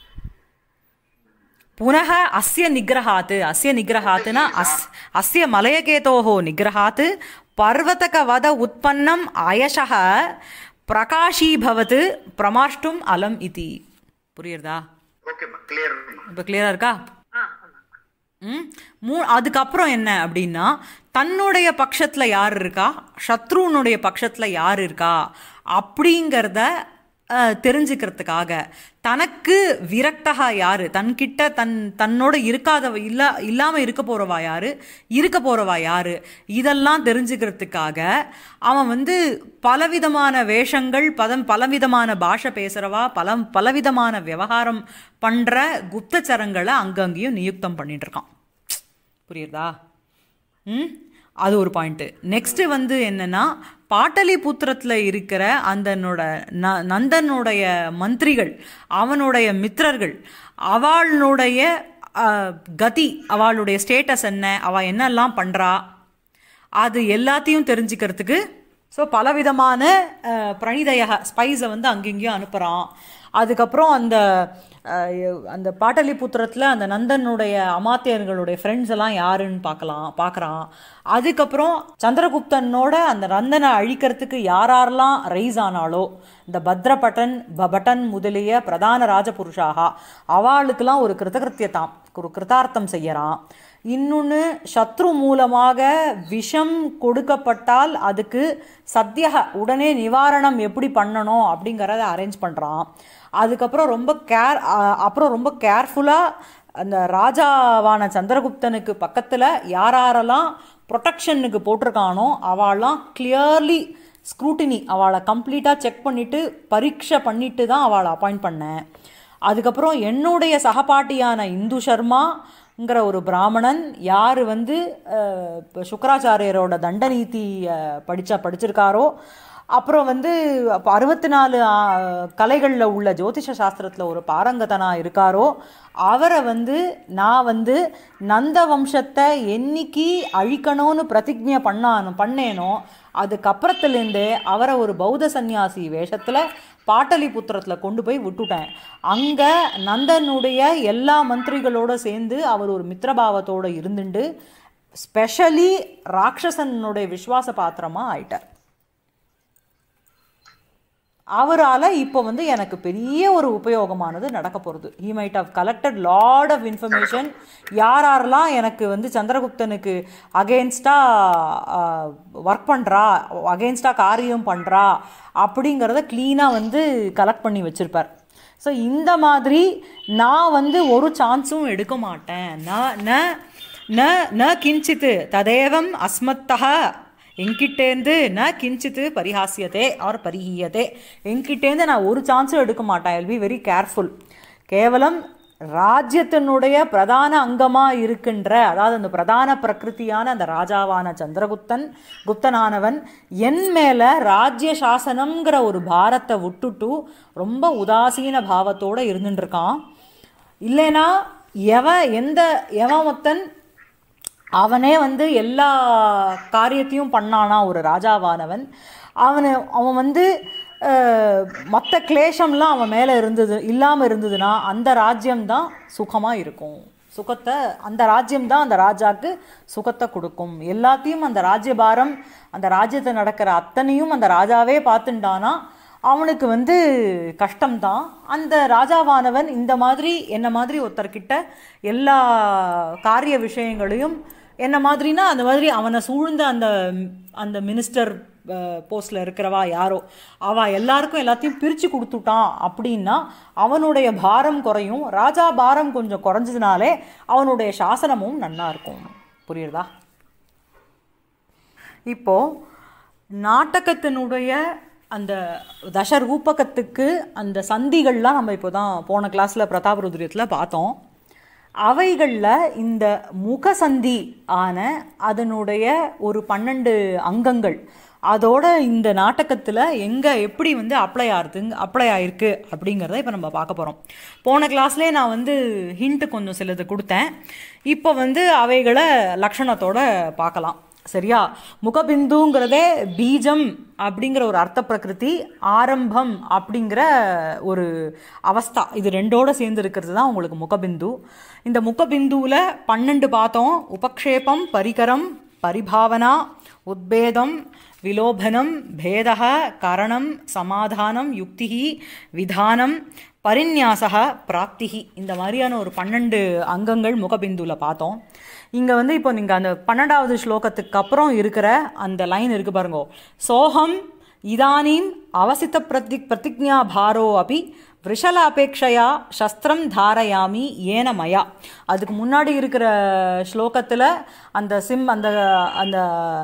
पुनः अस्य निग्रहात् अस्य निग्रहात्ना अस् अस्य मलयकेतोः निग्रहात् पर्वतकवद उत्पन्नम् अयशः प्रकाशीभवत् प्रमाष्टुम् अलम् इति புரியுறதா ஓகேம்மா கிளியர் இப்போ கிளியராக இருக்கா ம் மூ அதுக்கப்புறம் என்ன அப்படின்னா தன்னுடைய பட்சத்தில் யார் இருக்கா சத்ருனுடைய பட்சத்தில் யார் இருக்கா அப்படிங்கிறத அஹ், தெரிஞ்சுக்கிறதுக்காக தனக்கு விரக்தகா யாரு தன்கிட்ட தன் தன்னோட இருக்காத இல்லா இல்லாமல் இருக்க போகிறவா யாரு இருக்க போகிறவா யாரு இதெல்லாம் தெரிஞ்சுக்கிறதுக்காக அவன் வந்து பலவிதமான வேஷங்கள் பதம் பலவிதமான பாஷை பேசுகிறவா பல பலவிதமான விவகாரம் பண்ணுற குப்தச்சரங்களை அங்கங்கேயும் நியுக்தம் பண்ணிட்டு இருக்கான் புரியுறதா ம் அது ஒரு பாயிண்ட்டு நெக்ஸ்ட்டு வந்து என்னன்னா பாட்டலிபுத்திரத்தில் இருக்கிற அந்தனோட ந நந்தனுடைய மந்திரிகள் அவனுடைய மித்திரர்கள் அவளுடைய அஹ், கதி அவளுடைய ஸ்டேட்டஸ் என்ன அவள் என்னெல்லாம் பண்ணுறா அது எல்லாத்தையும் தெரிஞ்சுக்கிறதுக்கு ஸோ பலவிதமான அஹ், பிரணிதய ஸ்பைஸை வந்து அங்கங்கேயும் அனுப்புகிறான் அதுக்கப்புறம் அந்த அஹ், அந்த பாட்டலிபுத்திரத்தில் அந்த நந்தனுடைய அமாத்தியர்களுடைய ஃப்ரெண்ட்ஸ் எல்லாம் யாருன்னு பார்க்கலாம் பார்க்குறான் அதுக்கப்புறம் சந்திரகுப்தனோட அந்த நந்தனை அழிக்கிறதுக்கு யார் யாரெல்லாம் ரைஸ் ஆனாலோ இந்த பத்ரபட்டன் பபட்டன் முதலிய பிரதான ராஜபுருஷாக அவளுக்கெல்லாம் ஒரு கிருதகிருத்தியத்தாம் ஒரு கிருதார்த்தம் செய்யறான் இன்னொன்று சத்ரு மூலமாக விஷம் கொடுக்கப்பட்டால் அதுக்கு சத்தியக உடனே நிவாரணம் எப்படி பண்ணணும் அப்படிங்கிறத அரேஞ்ச் பண்ணுறான் அதுக்கப்புறம் ரொம்ப கேர் அப்புறம் ரொம்ப கேர்ஃபுல்லாக அந்த ராஜாவான சந்திரகுப்தனுக்கு பக்கத்தில் யார் யாரெல்லாம் ப்ரொடெக்ஷனுக்கு போட்டிருக்கானோ அவள்லாம் கிளியர்லி ஸ்க்ரூட்டினி அவளை கம்ப்ளீட்டாக செக் பண்ணிவிட்டு பரீட்சை பண்ணிட்டு தான் அவளை அப்பாயிண்ட் பண்ணேன் அதுக்கப்புறம் என்னுடைய சகபாட்டியான இந்து சர்மாங்கிற ஒரு பிராமணன் யார் வந்து அஹ், இப்ப சுக்கராச்சாரியரோட தண்டநீதி படித்தா படிச்சிருக்காரோ அப்புறம் வந்து அப்போ அறுபத்தி நாலு கலைகளில் உள்ள ஜோதிஷ சாஸ்திரத்தில் ஒரு பாரங்கதனாக இருக்காரோ அவரை வந்து நான் வந்து நந்த வம்சத்தை என்னைக்கு அழிக்கணும்னு பிரதிஜ்ஞை பண்ணானோ பண்ணேனோ அதுக்கப்புறத்துலேருந்தே அவரை ஒரு பௌத்த சந்நியாசி வேஷத்தில் பாட்டலிபுத்திரத்தில் கொண்டு போய் விட்டுட்டேன் அங்கே நந்தனுடைய எல்லா மந்திரிகளோட சேர்ந்து அவர் ஒரு மித்திரபாவத்தோடு இருந்துட்டு ஸ்பெஷலி ராட்சசனுடைய விஸ்வாச பாத்திரமாக ஆயிட்டார் அவரால் இப்போ வந்து எனக்கு பெரிய ஒரு உபயோகமானது நடக்க போகிறது he might have collected lot of information யார் யாரெல்லாம் எனக்கு வந்து சந்திரகுப்தனுக்கு அகெயின்ஸ்டாக ஒர்க் பண்ணுறா அகெயின்ஸ்டாக காரியம் பண்ணுறா அப்படிங்கிறத க்ளீனாக வந்து கலெக்ட் பண்ணி வச்சுருப்பார் ஸோ இந்த மாதிரி நான் வந்து ஒரு சான்ஸும் எடுக்க மாட்டேன் நான் ந ந ந கிஞ்சித்து ததேவம் அஸ்மத்தக என்கிட்டேருந்து ந கிஞ்சித்து பரிஹாசியதே ஆர் பரிஹீயதே என்கிட்டேருந்து நான் ஒரு சான்ஸும் எடுக்க மாட்டேன் ஐ பி வெரி கேர்ஃபுல் கேவலம் ராஜ்யத்தினுடைய பிரதான அங்கமாக இருக்கின்ற அதாவது அந்த பிரதான பிரகிருதியான அந்த ராஜாவான சந்திரகுப்தன் குப்தனானவன் என் மேலே ராஜ்ய சாசனம்ங்கிற ஒரு பாரத்தை விட்டுட்டு ரொம்ப உதாசீன பாவத்தோடு இருந்துட்டு இருக்கான் இல்லைனா எவன் எந்த எவன் ஒருத்தன் அவனே வந்து எல்லா காரியத்தையும் பண்ணானா ஒரு ராஜாவானவன் அவனு அவன் வந்து மற்ற கிளேஷம்லாம் அவன் மேலே இருந்தது இல்லாமல் இருந்ததுன்னா அந்த ராஜ்யம்தான் சுகமாக இருக்கும் சுகத்தை அந்த ராஜ்யம்தான் அந்த ராஜாக்கு சுகத்தை கொடுக்கும் எல்லாத்தையும் அந்த ராஜ்யபாரம் அந்த ராஜ்யத்தை நடக்கிற அத்தனையும் அந்த ராஜாவே பார்த்துட்டானா அவனுக்கு வந்து கஷ்டம்தான் அந்த ராஜாவானவன் இந்த மாதிரி என்ன மாதிரி ஒருத்தர்கிட்ட எல்லா காரிய விஷயங்களையும் என்ன மாதிரினா அந்த மாதிரி அவனை சூழ்ந்த அந்த அந்த மினிஸ்டர் போஸ்டில் இருக்கிறவா யாரோ அவ எல்லாருக்கும் எல்லாத்தையும் பிரித்து கொடுத்துட்டான் அப்படின்னா அவனுடைய பாரம் குறையும் ராஜா பாரம் கொஞ்சம் குறைஞ்சதுனாலே அவனுடைய சாசனமும் நன்னா இருக்கும் புரியுறதா இப்போ நாட்டகத்தினுடைய அந்த தசரூபகத்துக்கு அந்த சந்திகள்லாம் நம்ம இப்போ தான் போன கிளாஸில் பிரதாப ருத்ரியத்தில் பார்த்தோம் அவைகளில் இந்த முகசந்தி ஆன அதனுடைய ஒரு பன்னெண்டு அங்கங்கள் அதோட இந்த நாடகத்தில் எங்கே எப்படி வந்து அப்ளை ஆகுதுங்க அப்ளை ஆயிருக்கு அப்படிங்கிறத இப்போ நம்ம பார்க்க போகிறோம் போன கிளாஸ்லேயே நான் வந்து ஹிண்ட் கொஞ்சம் சிலது கொடுத்தேன் இப்போ வந்து அவைகளை லக்ஷணத்தோட பார்க்கலாம் சரியா முகபிந்துங்கிறதே பீஜம் அப்படிங்கிற ஒரு அர்த்த பிரகிருதி ஆரம்பம் அப்படிங்கிற ஒரு அவஸ்தா இது ரெண்டோட சேர்ந்து இருக்கிறது தான் உங்களுக்கு முகபிந்து இந்த முகபிந்துவில் பன்னெண்டு பார்த்தோம் உபக்ஷேபம் பரிகரம் பரிபாவனா உத்பேதம் விலோபனம் பேதக கரணம் சமாதானம் யுக்தி விதானம் பரிநியாசக பிராப்திகி இந்த மாதிரியான ஒரு பன்னெண்டு அங்கங்கள் முகபிந்துவில் பார்த்தோம் இங்கே வந்து இப்போ நீங்கள் அந்த பன்னெண்டாவது ஸ்லோகத்துக்கு அப்புறம் இருக்கிற அந்த லைன் இருக்கு பாருங்க சோகம் இதானீம் அவசித்த பிரதி பிரதிஜா பாரோ அப்படி விஷல அபேட்சையா சஸ்திரம் தாரயாமி ஏன மயா அதுக்கு முன்னாடி இருக்கிற ஸ்லோகத்தில் அந்த சிம் அந்த அந்த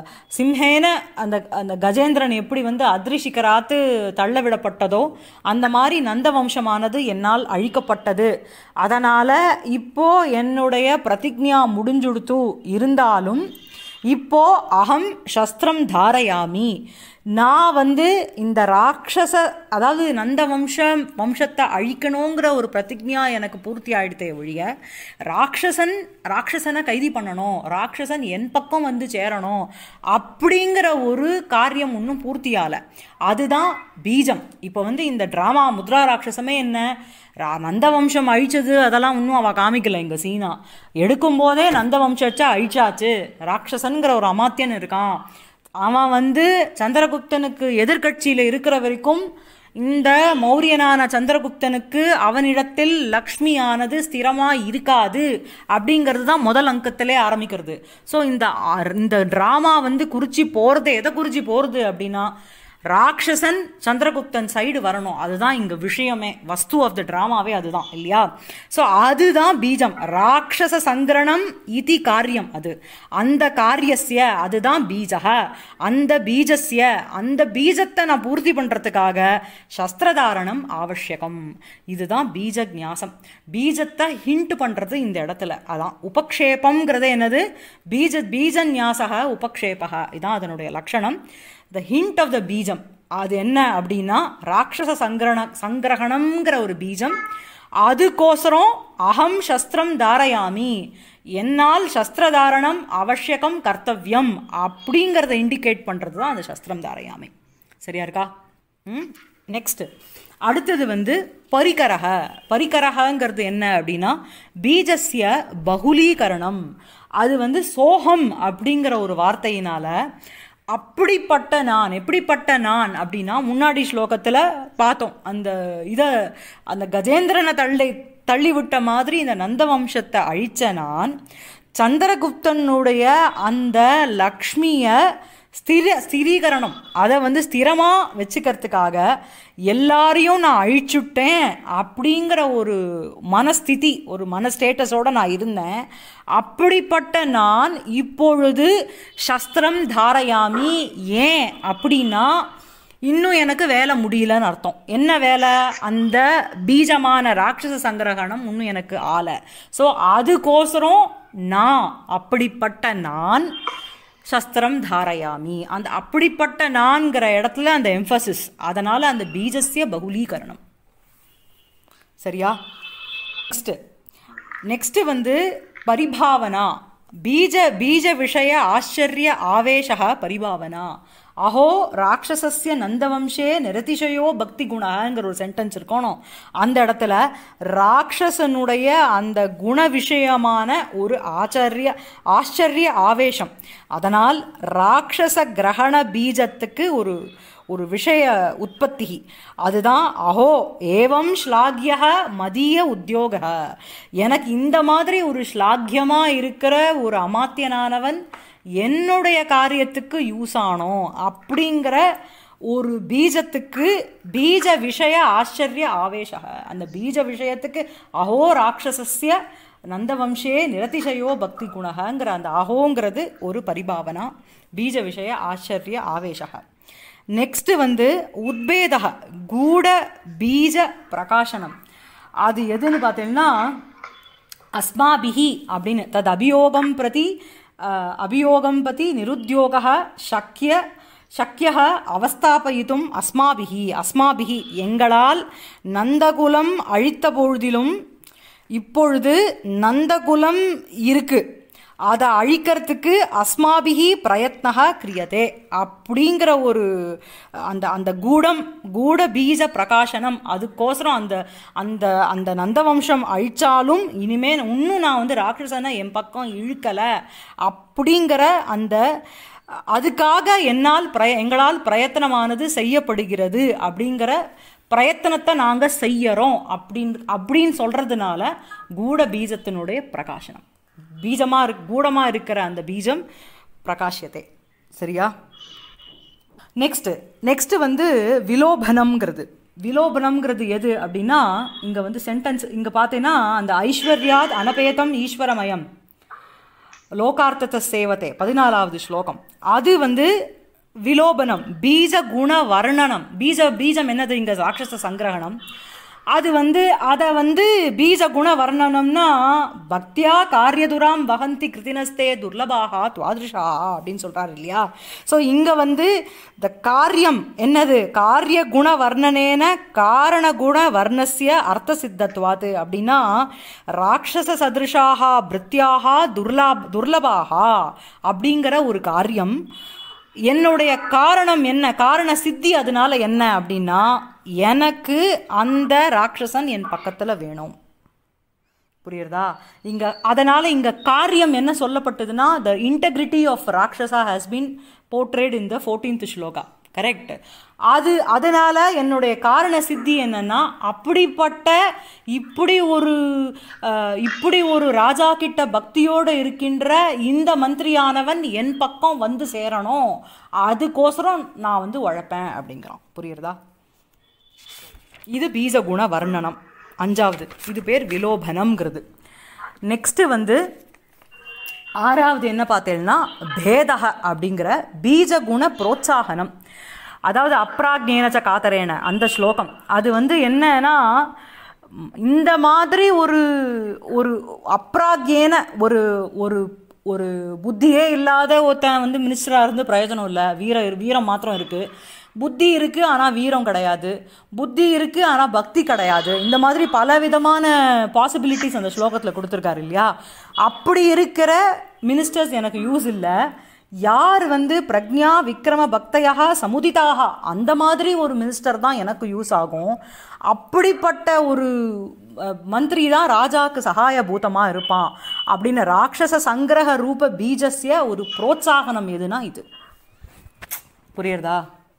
சிம்ஹேன அந்த அந்த கஜேந்திரன் எப்படி வந்து அதிரிசிகராத்து தள்ள விடப்பட்டதோ அந்த மாதிரி நந்த வம்சமானது என்னால் அழிக்கப்பட்டது அதனால் இப்போ என்னுடைய பிரதிஜா முடிஞ்சுடுத்து இருந்தாலும் இப்போ அகம் சஸ்திரம் தாரயாமி நான் வந்து இந்த ராட்சச அதாவது நந்த வம்சம் வம்சத்தை அழிக்கணுங்கிற ஒரு பிரதிஜா எனக்கு பூர்த்தி ஆயிடுத்தே ஒழிய ராட்சசன் ராட்சசனை கைதி பண்ணணும் ராட்சசன் என் பக்கம் வந்து சேரணும் அப்படிங்கிற ஒரு காரியம் இன்னும் பூர்த்தியால அதுதான் பீஜம் இப்போ வந்து இந்த ட்ராமா முத்ரா ராட்சசமே என்ன ரா நந்த வம்சம் அழிச்சது அதெல்லாம் இன்னும் அவள் காமிக்கல இங்கே சீனா எடுக்கும்போதே நந்த வம்சத்தை அழிச்சாச்சு ராட்சசன்கிற ஒரு அமாத்தியன் இருக்கான் அவன் வந்து சந்திரகுப்தனுக்கு எதிர்கட்சியில் இருக்கிற வரைக்கும் இந்த மௌரியனான சந்திரகுப்தனுக்கு அவனிடத்தில் லக்ஷ்மியானது ஸ்திரமாக இருக்காது அப்படிங்கிறது தான் முதல் அங்கத்திலே ஆரம்பிக்கிறது ஸோ இந்த இந்த ட்ராமா வந்து குறிச்சி போகிறது எதை குறிச்சி போகிறது அப்படின்னா ராட்சசன் சந்திரகுப்தன் சைடு வரணும் அதுதான் இங்க விஷயமே வஸ்து ஆஃப் த ட்ராமாவே அதுதான் இல்லையா ஸோ அதுதான் பீஜம் ராட்சச சங்கிரணம் இதி காரியம் அது அந்த காரியஸ்ய அதுதான் பீஜக அந்த பீஜஸ்ய அந்த பீஜத்தை நான் பூர்த்தி பண்றதுக்காக சஸ்திரதாரணம் ஆவசியகம் இதுதான் பீஜ ஞாசம் பீஜத்தை ஹிண்ட் பண்றது இந்த இடத்துல அதான் உபக்ஷேபம்ங்கிறது என்னது பீஜ பீஜ ஞாசக உபக்ஷேபக இதான் அதனுடைய லட்சணம் த ஹிண்ட் ஆஃப் த பீஜம் அது என்ன அப்படின்னா ராட்சச சங்கிரண சங்கிரகணம்ங்கிற ஒரு பீஜம் அதுக்கோசரம் அகம் சஸ்திரம் தாரயாமி என்னால் சஸ்திரதாரணம் அவசியகம் கர்த்தவியம் அப்படிங்கிறத இண்டிகேட் பண்ணுறது தான் அந்த சஸ்திரம் தாரயாமி சரியா இருக்கா ம் நெக்ஸ்ட் அடுத்தது வந்து பரிகரக பரிகரகங்கிறது என்ன அப்படின்னா பீஜஸ்ய பகுலீகரணம் அது வந்து சோகம் அப்படிங்கிற ஒரு வார்த்தையினால அப்படிப்பட்ட நான் எப்படிப்பட்ட நான் அப்படின்னா முன்னாடி ஸ்லோகத்தில் பார்த்தோம் அந்த இதை அந்த கஜேந்திரனை தள்ளி தள்ளிவிட்ட மாதிரி இந்த நந்த வம்சத்தை அழிச்ச நான் சந்திரகுப்தனுடைய அந்த லக்ஷ்மியை ஸ்திர ஸ்திரீகரணம் அதை வந்து ஸ்திரமாக வச்சுக்கிறதுக்காக எல்லாரையும் நான் அழிச்சுட்டேன் அப்படிங்கிற ஒரு மனஸ்திதி ஒரு மன ஸ்டேட்டஸோடு நான் இருந்தேன் அப்படிப்பட்ட நான் இப்பொழுது சஸ்திரம் தாரயாமி ஏன் அப்படின்னா இன்னும் எனக்கு வேலை முடியலன்னு அர்த்தம் என்ன வேலை அந்த பீஜமான ராட்சச சங்கிரகணம் இன்னும் எனக்கு ஆலை ஸோ அதுக்கோசரம் நான் அப்படிப்பட்ட நான் சஸ்திரம் தாரயாமி அந்த அப்படிப்பட்ட நான்கிற இடத்துல அந்த எம்ஃபசிஸ் அதனால அந்த பீஜஸ்ய பகுலீகரணம் சரியா நெக்ஸ்ட் நெக்ஸ்ட் வந்து பரிபாவனா பீஜ பீஜ விஷய ஆச்சரிய ஆவேசக பரிபாவனா அஹோ ராட்சசஸ்ய நந்தவம்சே நிரதிசயோ பக்தி குணங்கிற ஒரு சென்டென்ஸ் இருக்கணும் அந்த இடத்துல ராட்சசனுடைய அந்த குண விஷயமான ஒரு ஆச்சரிய ஆச்சரிய ஆவேசம் அதனால் ராட்சச கிரகண பீஜத்துக்கு ஒரு ஒரு விஷய உற்பத்தி அதுதான் அஹோ ஏவம் ஸ்லாகிய மதிய உத்தியோக எனக்கு இந்த மாதிரி ஒரு ஸ்லாகியமாக இருக்கிற ஒரு அமாத்தியனானவன் என்னுடைய காரியத்துக்கு யூஸ் ஆனோம் அப்படிங்கிற ஒரு பீஜத்துக்கு பீஜ விஷய ஆச்சரிய ஆவேசக அந்த பீஜ விஷயத்துக்கு அஹோ ராட்சசஸ்ய நந்தவம்சே நிரதிசயோ பக்தி குணகங்கிற அந்த அஹோங்கிறது ஒரு பரிபாவனா பீஜ விஷய ஆச்சரிய ஆவேசக நெக்ஸ்ட் வந்து உத்பேதக கூட பீஜ பிரகாசனம் அது எதுன்னு பார்த்தீங்கன்னா அஸ்மாபிஹி அப்படின்னு தத் அபியோகம் பிரதி அஹ், அபியோகம் பதி நிருத்யோக சக்கிய சக்கிய அவஸ்தாபயித்தும் அஸ்மாபிஹி அஸ்மாபிஹி எங்களால் நந்தகுலம் அழித்த பொழுதிலும் இப்பொழுது நந்தகுலம் இருக்கு அதை அழிக்கிறதுக்கு அஸ்மாபிஹி பிரயத்னகா கிரியதே அப்படிங்கிற ஒரு அந்த அந்த கூடம் கூட பீஜ பிரகாசனம் அதுக்கோசரம் அந்த அந்த அந்த நந்தவம்சம் அழிச்சாலும் இனிமே இன்னும் நான் வந்து ராட்சசனை என் பக்கம் இழுக்கலை அப்படிங்கிற அந்த அதுக்காக என்னால் பிரய எங்களால் பிரயத்தனமானது செய்யப்படுகிறது அப்படிங்கிற பிரயத்தனத்தை நாங்கள் செய்யறோம் அப்படின் அப்படின்னு சொல்றதுனால கூட பீஜத்தினுடைய பிரகாசனம் பீஜமாக இரு கூடமாக இருக்கிற அந்த பீஜம் பிரகாசியத்தை சரியா நெக்ஸ்ட் நெக்ஸ்ட் வந்து விலோபனம்ங்கிறது விலோபனம்ங்கிறது எது அப்படின்னா இங்க வந்து சென்டென்ஸ் இங்க பார்த்தீங்கன்னா அந்த ஐஸ்வர்யாத் அனபேதம் ஈஸ்வரமயம் லோகார்த்தத்தை சேவத்தை பதினாலாவது ஸ்லோகம் அது வந்து விலோபனம் பீஜ குண வர்ணனம் பீஜ பீஜம் என்னது இங்க ராட்சச சங்கிரகணம் அது வந்து அதை வந்து பீஜ குண வர்ணனம்னா பக்தியா காரியதுராம் வகந்தி கிருதினஸ்தே துர்லபாகா துவாதிருஷா அப்படின்னு சொல்றாரு இல்லையா ஸோ இங்க வந்து இந்த காரியம் என்னது காரிய குண வர்ணனேன காரண குண வர்ணஸ்ய அர்த்த சித்தத்வாது அப்படின்னா ராட்சச சதிருஷாக பிருத்தியாக துர்லா துர்லபாகா அப்படிங்கிற ஒரு காரியம் என்னுடைய காரணம் என்ன காரண சித்தி அதனால என்ன அப்படின்னா எனக்கு அந்த ராட்சசன் என் பக்கத்துல வேணும் புரியுறதா இங்க அதனால இங்க காரியம் என்ன சொல்லப்பட்டதுன்னா the integrity of Rakshasa has been portrayed in the fourteenth shloka correct அது அதனால என்னுடைய காரண சித்தி என்னன்னா அப்படிப்பட்ட இப்படி ஒரு அஹ், இப்படி ஒரு ராஜா கிட்ட பக்தியோடு இருக்கின்ற இந்த மந்திரியானவன் என் பக்கம் வந்து சேரணும் அதுக்கோசரம் நான் வந்து உழைப்பேன் அப்படிங்கிறான் புரியுறதா இது பீஜகுண வர்ணனம் அஞ்சாவது இது பேர் விலோபனம்ங்கிறது நெக்ஸ்ட் வந்து ஆறாவது என்ன பார்த்தேன்னா பேதக அப்படிங்கிற பீஜகுண புரோத்சாகனம் அதாவது அப்ராக்ஞேனச்ச காத்தரேன அந்த ஸ்லோகம் அது வந்து என்னன்னா ம், இந்த மாதிரி ஒரு ஒரு அப்ராக்யேன ஒரு ஒரு ஒரு புத்தியே இல்லாத ஒருத்தன் வந்து மினிஸ்டராக இருந்து பிரயோஜனம் இல்லை வீர வீரம் மாத்திரம் இருக்குது புத்தி இருக்கு ஆனால் வீரம் கிடையாது புத்தி இருக்கு ஆனால் பக்தி கிடையாது இந்த மாதிரி பல விதமான பாசிபிலிட்டிஸ் அந்த ஸ்லோகத்தில் கொடுத்துருக்காரு இல்லையா அப்படி இருக்கிற மினிஸ்டர்ஸ் எனக்கு யூஸ் இல்லை யார் வந்து பிரக்ஞா விக்ரம பக்தையாக சமுதிதாக அந்த மாதிரி ஒரு மினிஸ்டர் தான் எனக்கு யூஸ் ஆகும் அப்படிப்பட்ட ஒரு அஹ், மந்திரி தான் ராஜாக்கு சகாய பூதமா இருப்பான் அப்படின்னு ராட்சச சங்கிரக ரூப பீஜஸ்ய ஒரு புரோத்சாகனம் எதுனா இது புரியுறதா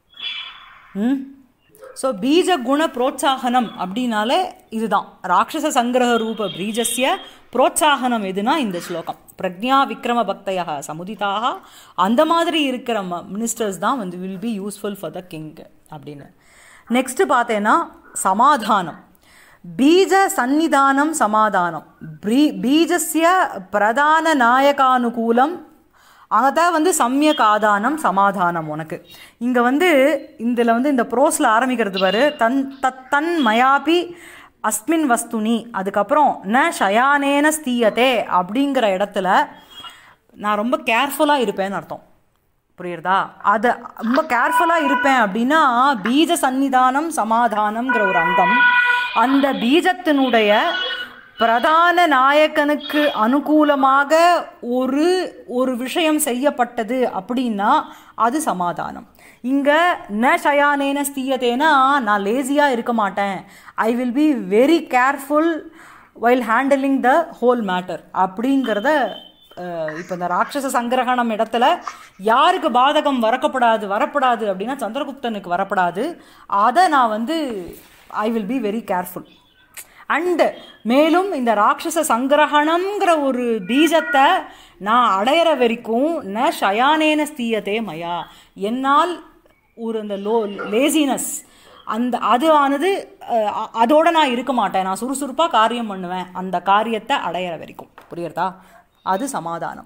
ம் ஸோ பீஜ குண புரோத்சாகனம் அப்படின்னாலே இதுதான் ராட்சச சங்கிரக ரூப பீஜஸ்ய புரோத்சாகனம் எதுனா இந்த ஸ்லோகம் பிரக்ஞா விக்ரம பக்தையாக சமுதிதாக அந்த மாதிரி இருக்கிற மினிஸ்டர்ஸ் தான் வந்து will be useful for the king அப்படின்னு நெக்ஸ்ட் பார்த்தேன்னா சமாதானம் பீஜ சந்நிதானம் சமாதானம் பீ பீஜஸ்ய பிரதான நாயகானுகூலம் அதான் வந்து சமயக் ஆதானம் சமாதானம் உனக்கு இங்கே வந்து இதில் வந்து இந்த ப்ரோஸில் ஆரம்பிக்கிறது பாரு தன் தத் தன் மயாபி அஸ்மின் வஸ்துனி அதுக்கப்புறம் ந ஷயானேன ஸ்தீயத்தே அப்படிங்கிற இடத்துல நான் ரொம்ப கேர்ஃபுல்லாக இருப்பேன்னு அர்த்தம் புரியுறதா அதை ரொம்ப கேர்ஃபுல்லாக இருப்பேன் அப்படின்னா பீஜ சந்நிதானம் சமாதானம்ங்கிற ஒரு அங்கம் அந்த பீஜத்தினுடைய பிரதான நாயகனுக்கு அனுகூலமாக ஒரு ஒரு விஷயம் செய்யப்பட்டது அப்படின்னா அது சமாதானம் இங்க ந சயானேன ஸ்தீயத்தேனா நான் லேசியாக இருக்க மாட்டேன் I will be very careful while handling the whole matter அப்படிங்கிறத அஹ், இப்போ இந்த ராட்சச சங்கிரகணம் இடத்துல யாருக்கு பாதகம் வரக்கப்படாது வரப்படாது அப்படின்னா சந்திரகுப்தனுக்கு வரப்படாது அதை நான் வந்து I will be very careful and மேலும் இந்த ராட்சச சங்கிரகணம்ங்கிற ஒரு பீஜத்தை நான் அடையிற வரைக்கும் ந ஷயானேன ஸ்தீயத்தே மயா என்னால் ஒரு அந்த லோ லேசினஸ் அந்த அது ஆனது அஹ், அ- அதோட நான் இருக்க மாட்டேன் நான் சுறுசுறுப்பாக காரியம் பண்ணுவேன் அந்த காரியத்தை அடையிற வரைக்கும் புரியுறதா அது சமாதானம்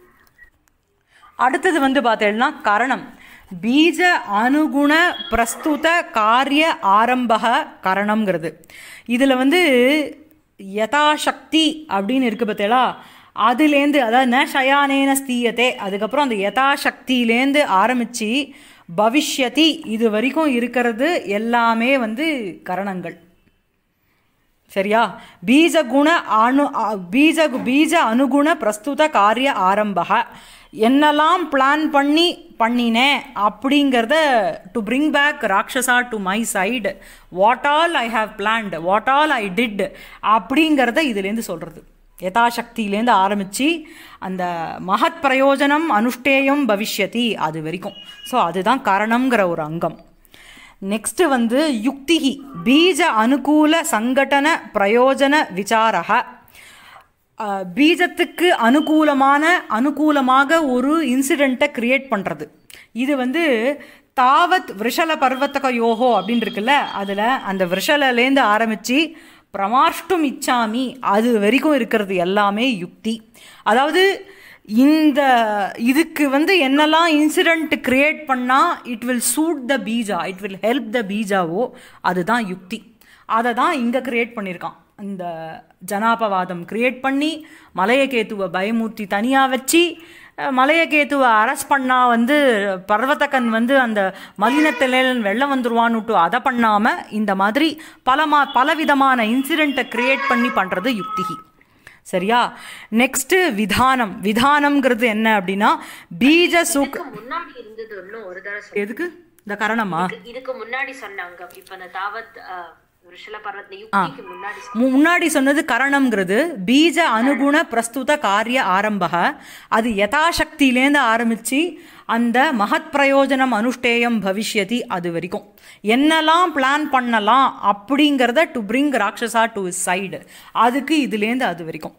அடுத்தது வந்து பார்த்தேன்னா கரணம் பீஜ அனுகுண பிரஸ்துத காரிய ஆரம்பக கரணம்ங்கிறது இதில் வந்து யதாசக்தி அப்படின்னு இருக்கு பார்த்தீங்களா அதுலேருந்து அதாவது ந ஷயானேன ஸ்தீயத்தே அதுக்கப்புறம் அந்த யதாசக்தியிலேருந்து ஆரம்பித்து பவிஷ்யதி இது வரைக்கும் இருக்கிறது எல்லாமே வந்து கரணங்கள் சரியா பீஜகுண அணு அ- பீஜ பீஜ அனுகுண பிரஸ்துத காரிய ஆரம்பக என்னெல்லாம் பிளான் பண்ணி பண்ணினேன் அப்படிங்கிறத to bring back Rakshasa to my side what all I have planned what all I did அப்படிங்கிறத இதுலேருந்து சொல்கிறது யதாசக்தியிலேருந்து ஆரம்பித்து அந்த மகத் பிரயோஜனம் அனுஷ்டேயம் பவிஷ்யதி அது வரைக்கும் ஸோ அதுதான் காரணம்ங்கிற ஒரு அங்கம் நெக்ஸ்ட் வந்து யுக்திகி பீஜ அனுகூல சங்கடன பிரயோஜன விசாரக அஹ், பீஜத்துக்கு அனுகூலமான அனுகூலமாக ஒரு இன்சிடெண்ட்டை கிரியேட் பண்ணுறது இது வந்து தாவத் விஷல பர்வத்தக யோகோ அப்படின்னு இருக்குல்ல அதில் அந்த விஷலேருந்து ஆரம்பித்து பிரமாஷ்டும் இச்சாமி அது வரைக்கும் இருக்கிறது எல்லாமே யுக்தி அதாவது இந்த இதுக்கு வந்து என்னெல்லாம் இன்சிடெண்ட் கிரியேட் பண்ணால் இட் வில் சூட் த பீஜா இட் வில் ஹெல்ப் த பீஜாவோ அதுதான் யுக்தி அதை தான் இங்கே கிரியேட் பண்ணியிருக்கான் இந்த ஜனாபவாதம் கிரியேட் பண்ணி மலையகேத்துவை பயமூர்த்தி தனியாக வச்சு அஹ், மலையகேத்துவை அரெஸ்ட் பண்ணால் வந்து பர்வதக்கன் வந்து அந்த மலினத்தில் வெள்ளம் வந்துருவான்னுட்டு அதை பண்ணாமல் இந்த மாதிரி பல மா பலவிதமான இன்சிடெண்ட்டை கிரியேட் பண்ணி பண்ணுறது யுக்திகி சரியா நெக்ஸ்ட் விதானம் விதானம்ங்கிறது என்ன அப்படின்னா பீஜ சுக் இதுக்கு முன்னாடி இருந்தது இன்னும் ஒரு தடவை சொல்லு. எதுக்கு இந்த கரணமா இதுக்கு முன்னாடி சொன்னாங்க இப்ப இந்த தாவத் அஹ், ரிஷல பர்வத் யுக்திக்கு முன்னாடி சொன்னாங்க. மு- முன்னாடி சொன்னது கரணம்ங்கிறது பீஜ அனுகுண பிரஸ்துத காரிய ஆரம்பக அது யதாசக்தியிலேருந்து ஆரம்பித்து அந்த மகத் பிரயோஜனம் அனுஷ்டேயம் பவிஷ்யதி அது வரைக்கும் என்னெல்லாம் பிளான் பண்ணலாம் அப்படிங்கிறத to bring Rakshasa to side அதுக்கு இதுலேருந்து அது வரைக்கும்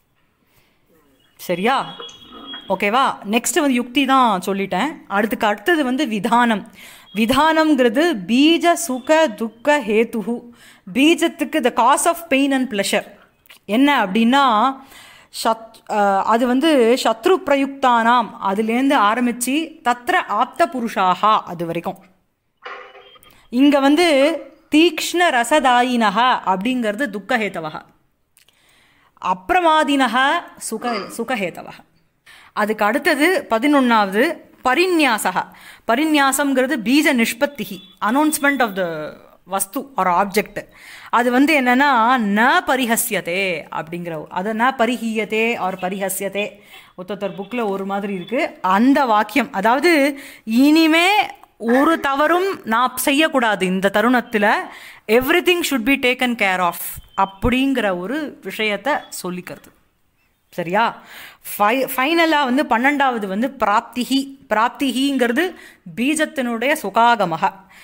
சரியா ஓகேவா நெக்ஸ்ட் வந்து யுக்தி தான் சொல்லிட்டேன் அடுத்துக்கு அடுத்தது வந்து விதானம் விதானம்ங்கிறது பீஜ சுக துக்க ஹேத்துஹு பீஜத்துக்கு the cause of pain and pleasure என்ன அப்படின்னா சத் அஹ், அது வந்து சத்ரு பிரயுக்தானாம் அதுலேருந்து ஆரம்பித்து தத்ர ஆப்த புருஷாகா அது வரைக்கும் இங்கே வந்து தீக்ஷ்ண ரசதாயினக அப்படிங்கிறது துக்கஹேத்தவக அப்பிரமாதினக சுக சுகஹேதவக அதுக்கு அடுத்தது பதினொன்றாவது பரிநியாசக பரிநியாசம்ங்கிறது பீஜ நிஷ்பத்திகி அனௌன்ஸ்மெண்ட் ஆஃப் த வஸ்து ஒரு ஆப்ஜெக்ட் அது வந்து என்னன்னா ந பரிஹஸ்யதே அப்படிங்கிற அதை ந பரிஹியதே ஆர் பரிஹஸ்யதே ஒருத்தர் புக்கில் ஒரு மாதிரி இருக்கு அந்த வாக்கியம் அதாவது இனிமே ஒரு தவறும் நான் செய்யக்கூடாது இந்த தருணத்தில் every thing should be taken care of அப்படிங்கிற ஒரு விஷயத்தை சொல்லிக்கிறது சரியா ஃபை ஃபைனலாக வந்து பன்னெண்டாவது வந்து பிராப்திஹி பிராப்திஹிங்கிறது பீஜத்தினுடைய சுகாகமக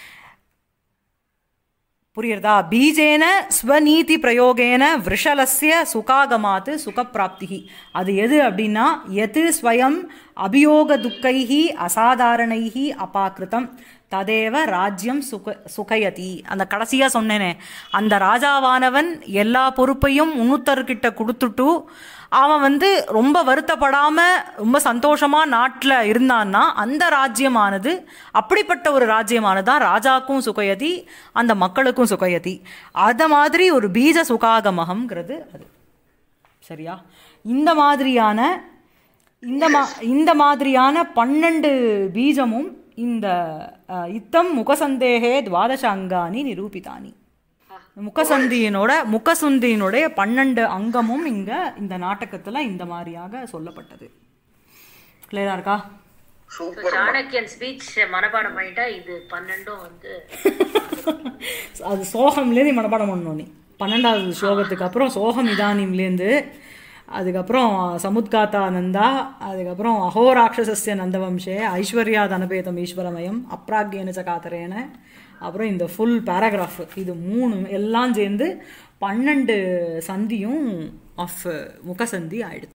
புரியுறதா பீஜேன ஸ்வநீதி பிரயோகேன விஷலஸ்ய சுகாகமாத்து சுகப்பிராப்திகி அது எது அப்படின்னா எது ஸ்வயம் அபியோக துக்கைஹி அசாதாரணைஹி அபாக்கிருதம் ததேவ ராஜ்யம் சுக சுகயதி அந்த கடைசியாக சொன்னேனே அந்த ராஜாவானவன் எல்லா பொறுப்பையும் உன்னுத்தர்கிட்ட கொடுத்துட்டு அவன் வந்து ரொம்ப வருத்தப்படாமல் ரொம்ப சந்தோஷமாக நாட்டில் இருந்தான்னா அந்த ராஜ்யமானது அப்படிப்பட்ட ஒரு ராஜ்யமானது தான் ராஜாக்கும் சுகயதி அந்த மக்களுக்கும் சுகயதி அதை மாதிரி ஒரு பீஜ சுகாகமகம்ங்கிறது அது சரியா இந்த மாதிரியான இந்த மா இந்த மாதிரியான பன்னெண்டு பீஜமும் இந்த அஹ், இத்தம் முகசந்தேகே துவாதச அங்கானி நிரூபிதானி முகசந்தியினோட முகசுந்தியினுடைய பன்னெண்டு அங்கமும் இங்க இந்த நாடகத்துல இந்த மாதிரியாக சொல்லப்பட்டது கிளியரா இருக்கா So, சாணக்கியன் ஸ்பீச் மனப்பாடம் பண்ணிட்டா இது பன்னெண்டும் வந்து அது சோகம்லேருந்து மனப்பாடம் பண்ணணும் நீ பன்னெண்டாவது ஸ்லோகத்துக்கு அப்புறம் சோகம் இதானிம்லேருந்து அதுக்கப்புறம் சமுத்காத்தா நந்தா அதுக்கப்புறம் அஹோராட்சசஸ்ய நந்தவம்சே ஐஸ்வர்யா தனபேதம் ஈஸ்வரமயம் அப்ராக்யன சகாத்தரேன அப்புறம் இந்த ஃபுல் பேராகிராஃப் இது மூணு எல்லாம் சேர்ந்து பன்னெண்டு சந்தியும் ஆஃப் முகசந்தி ஆயிடுது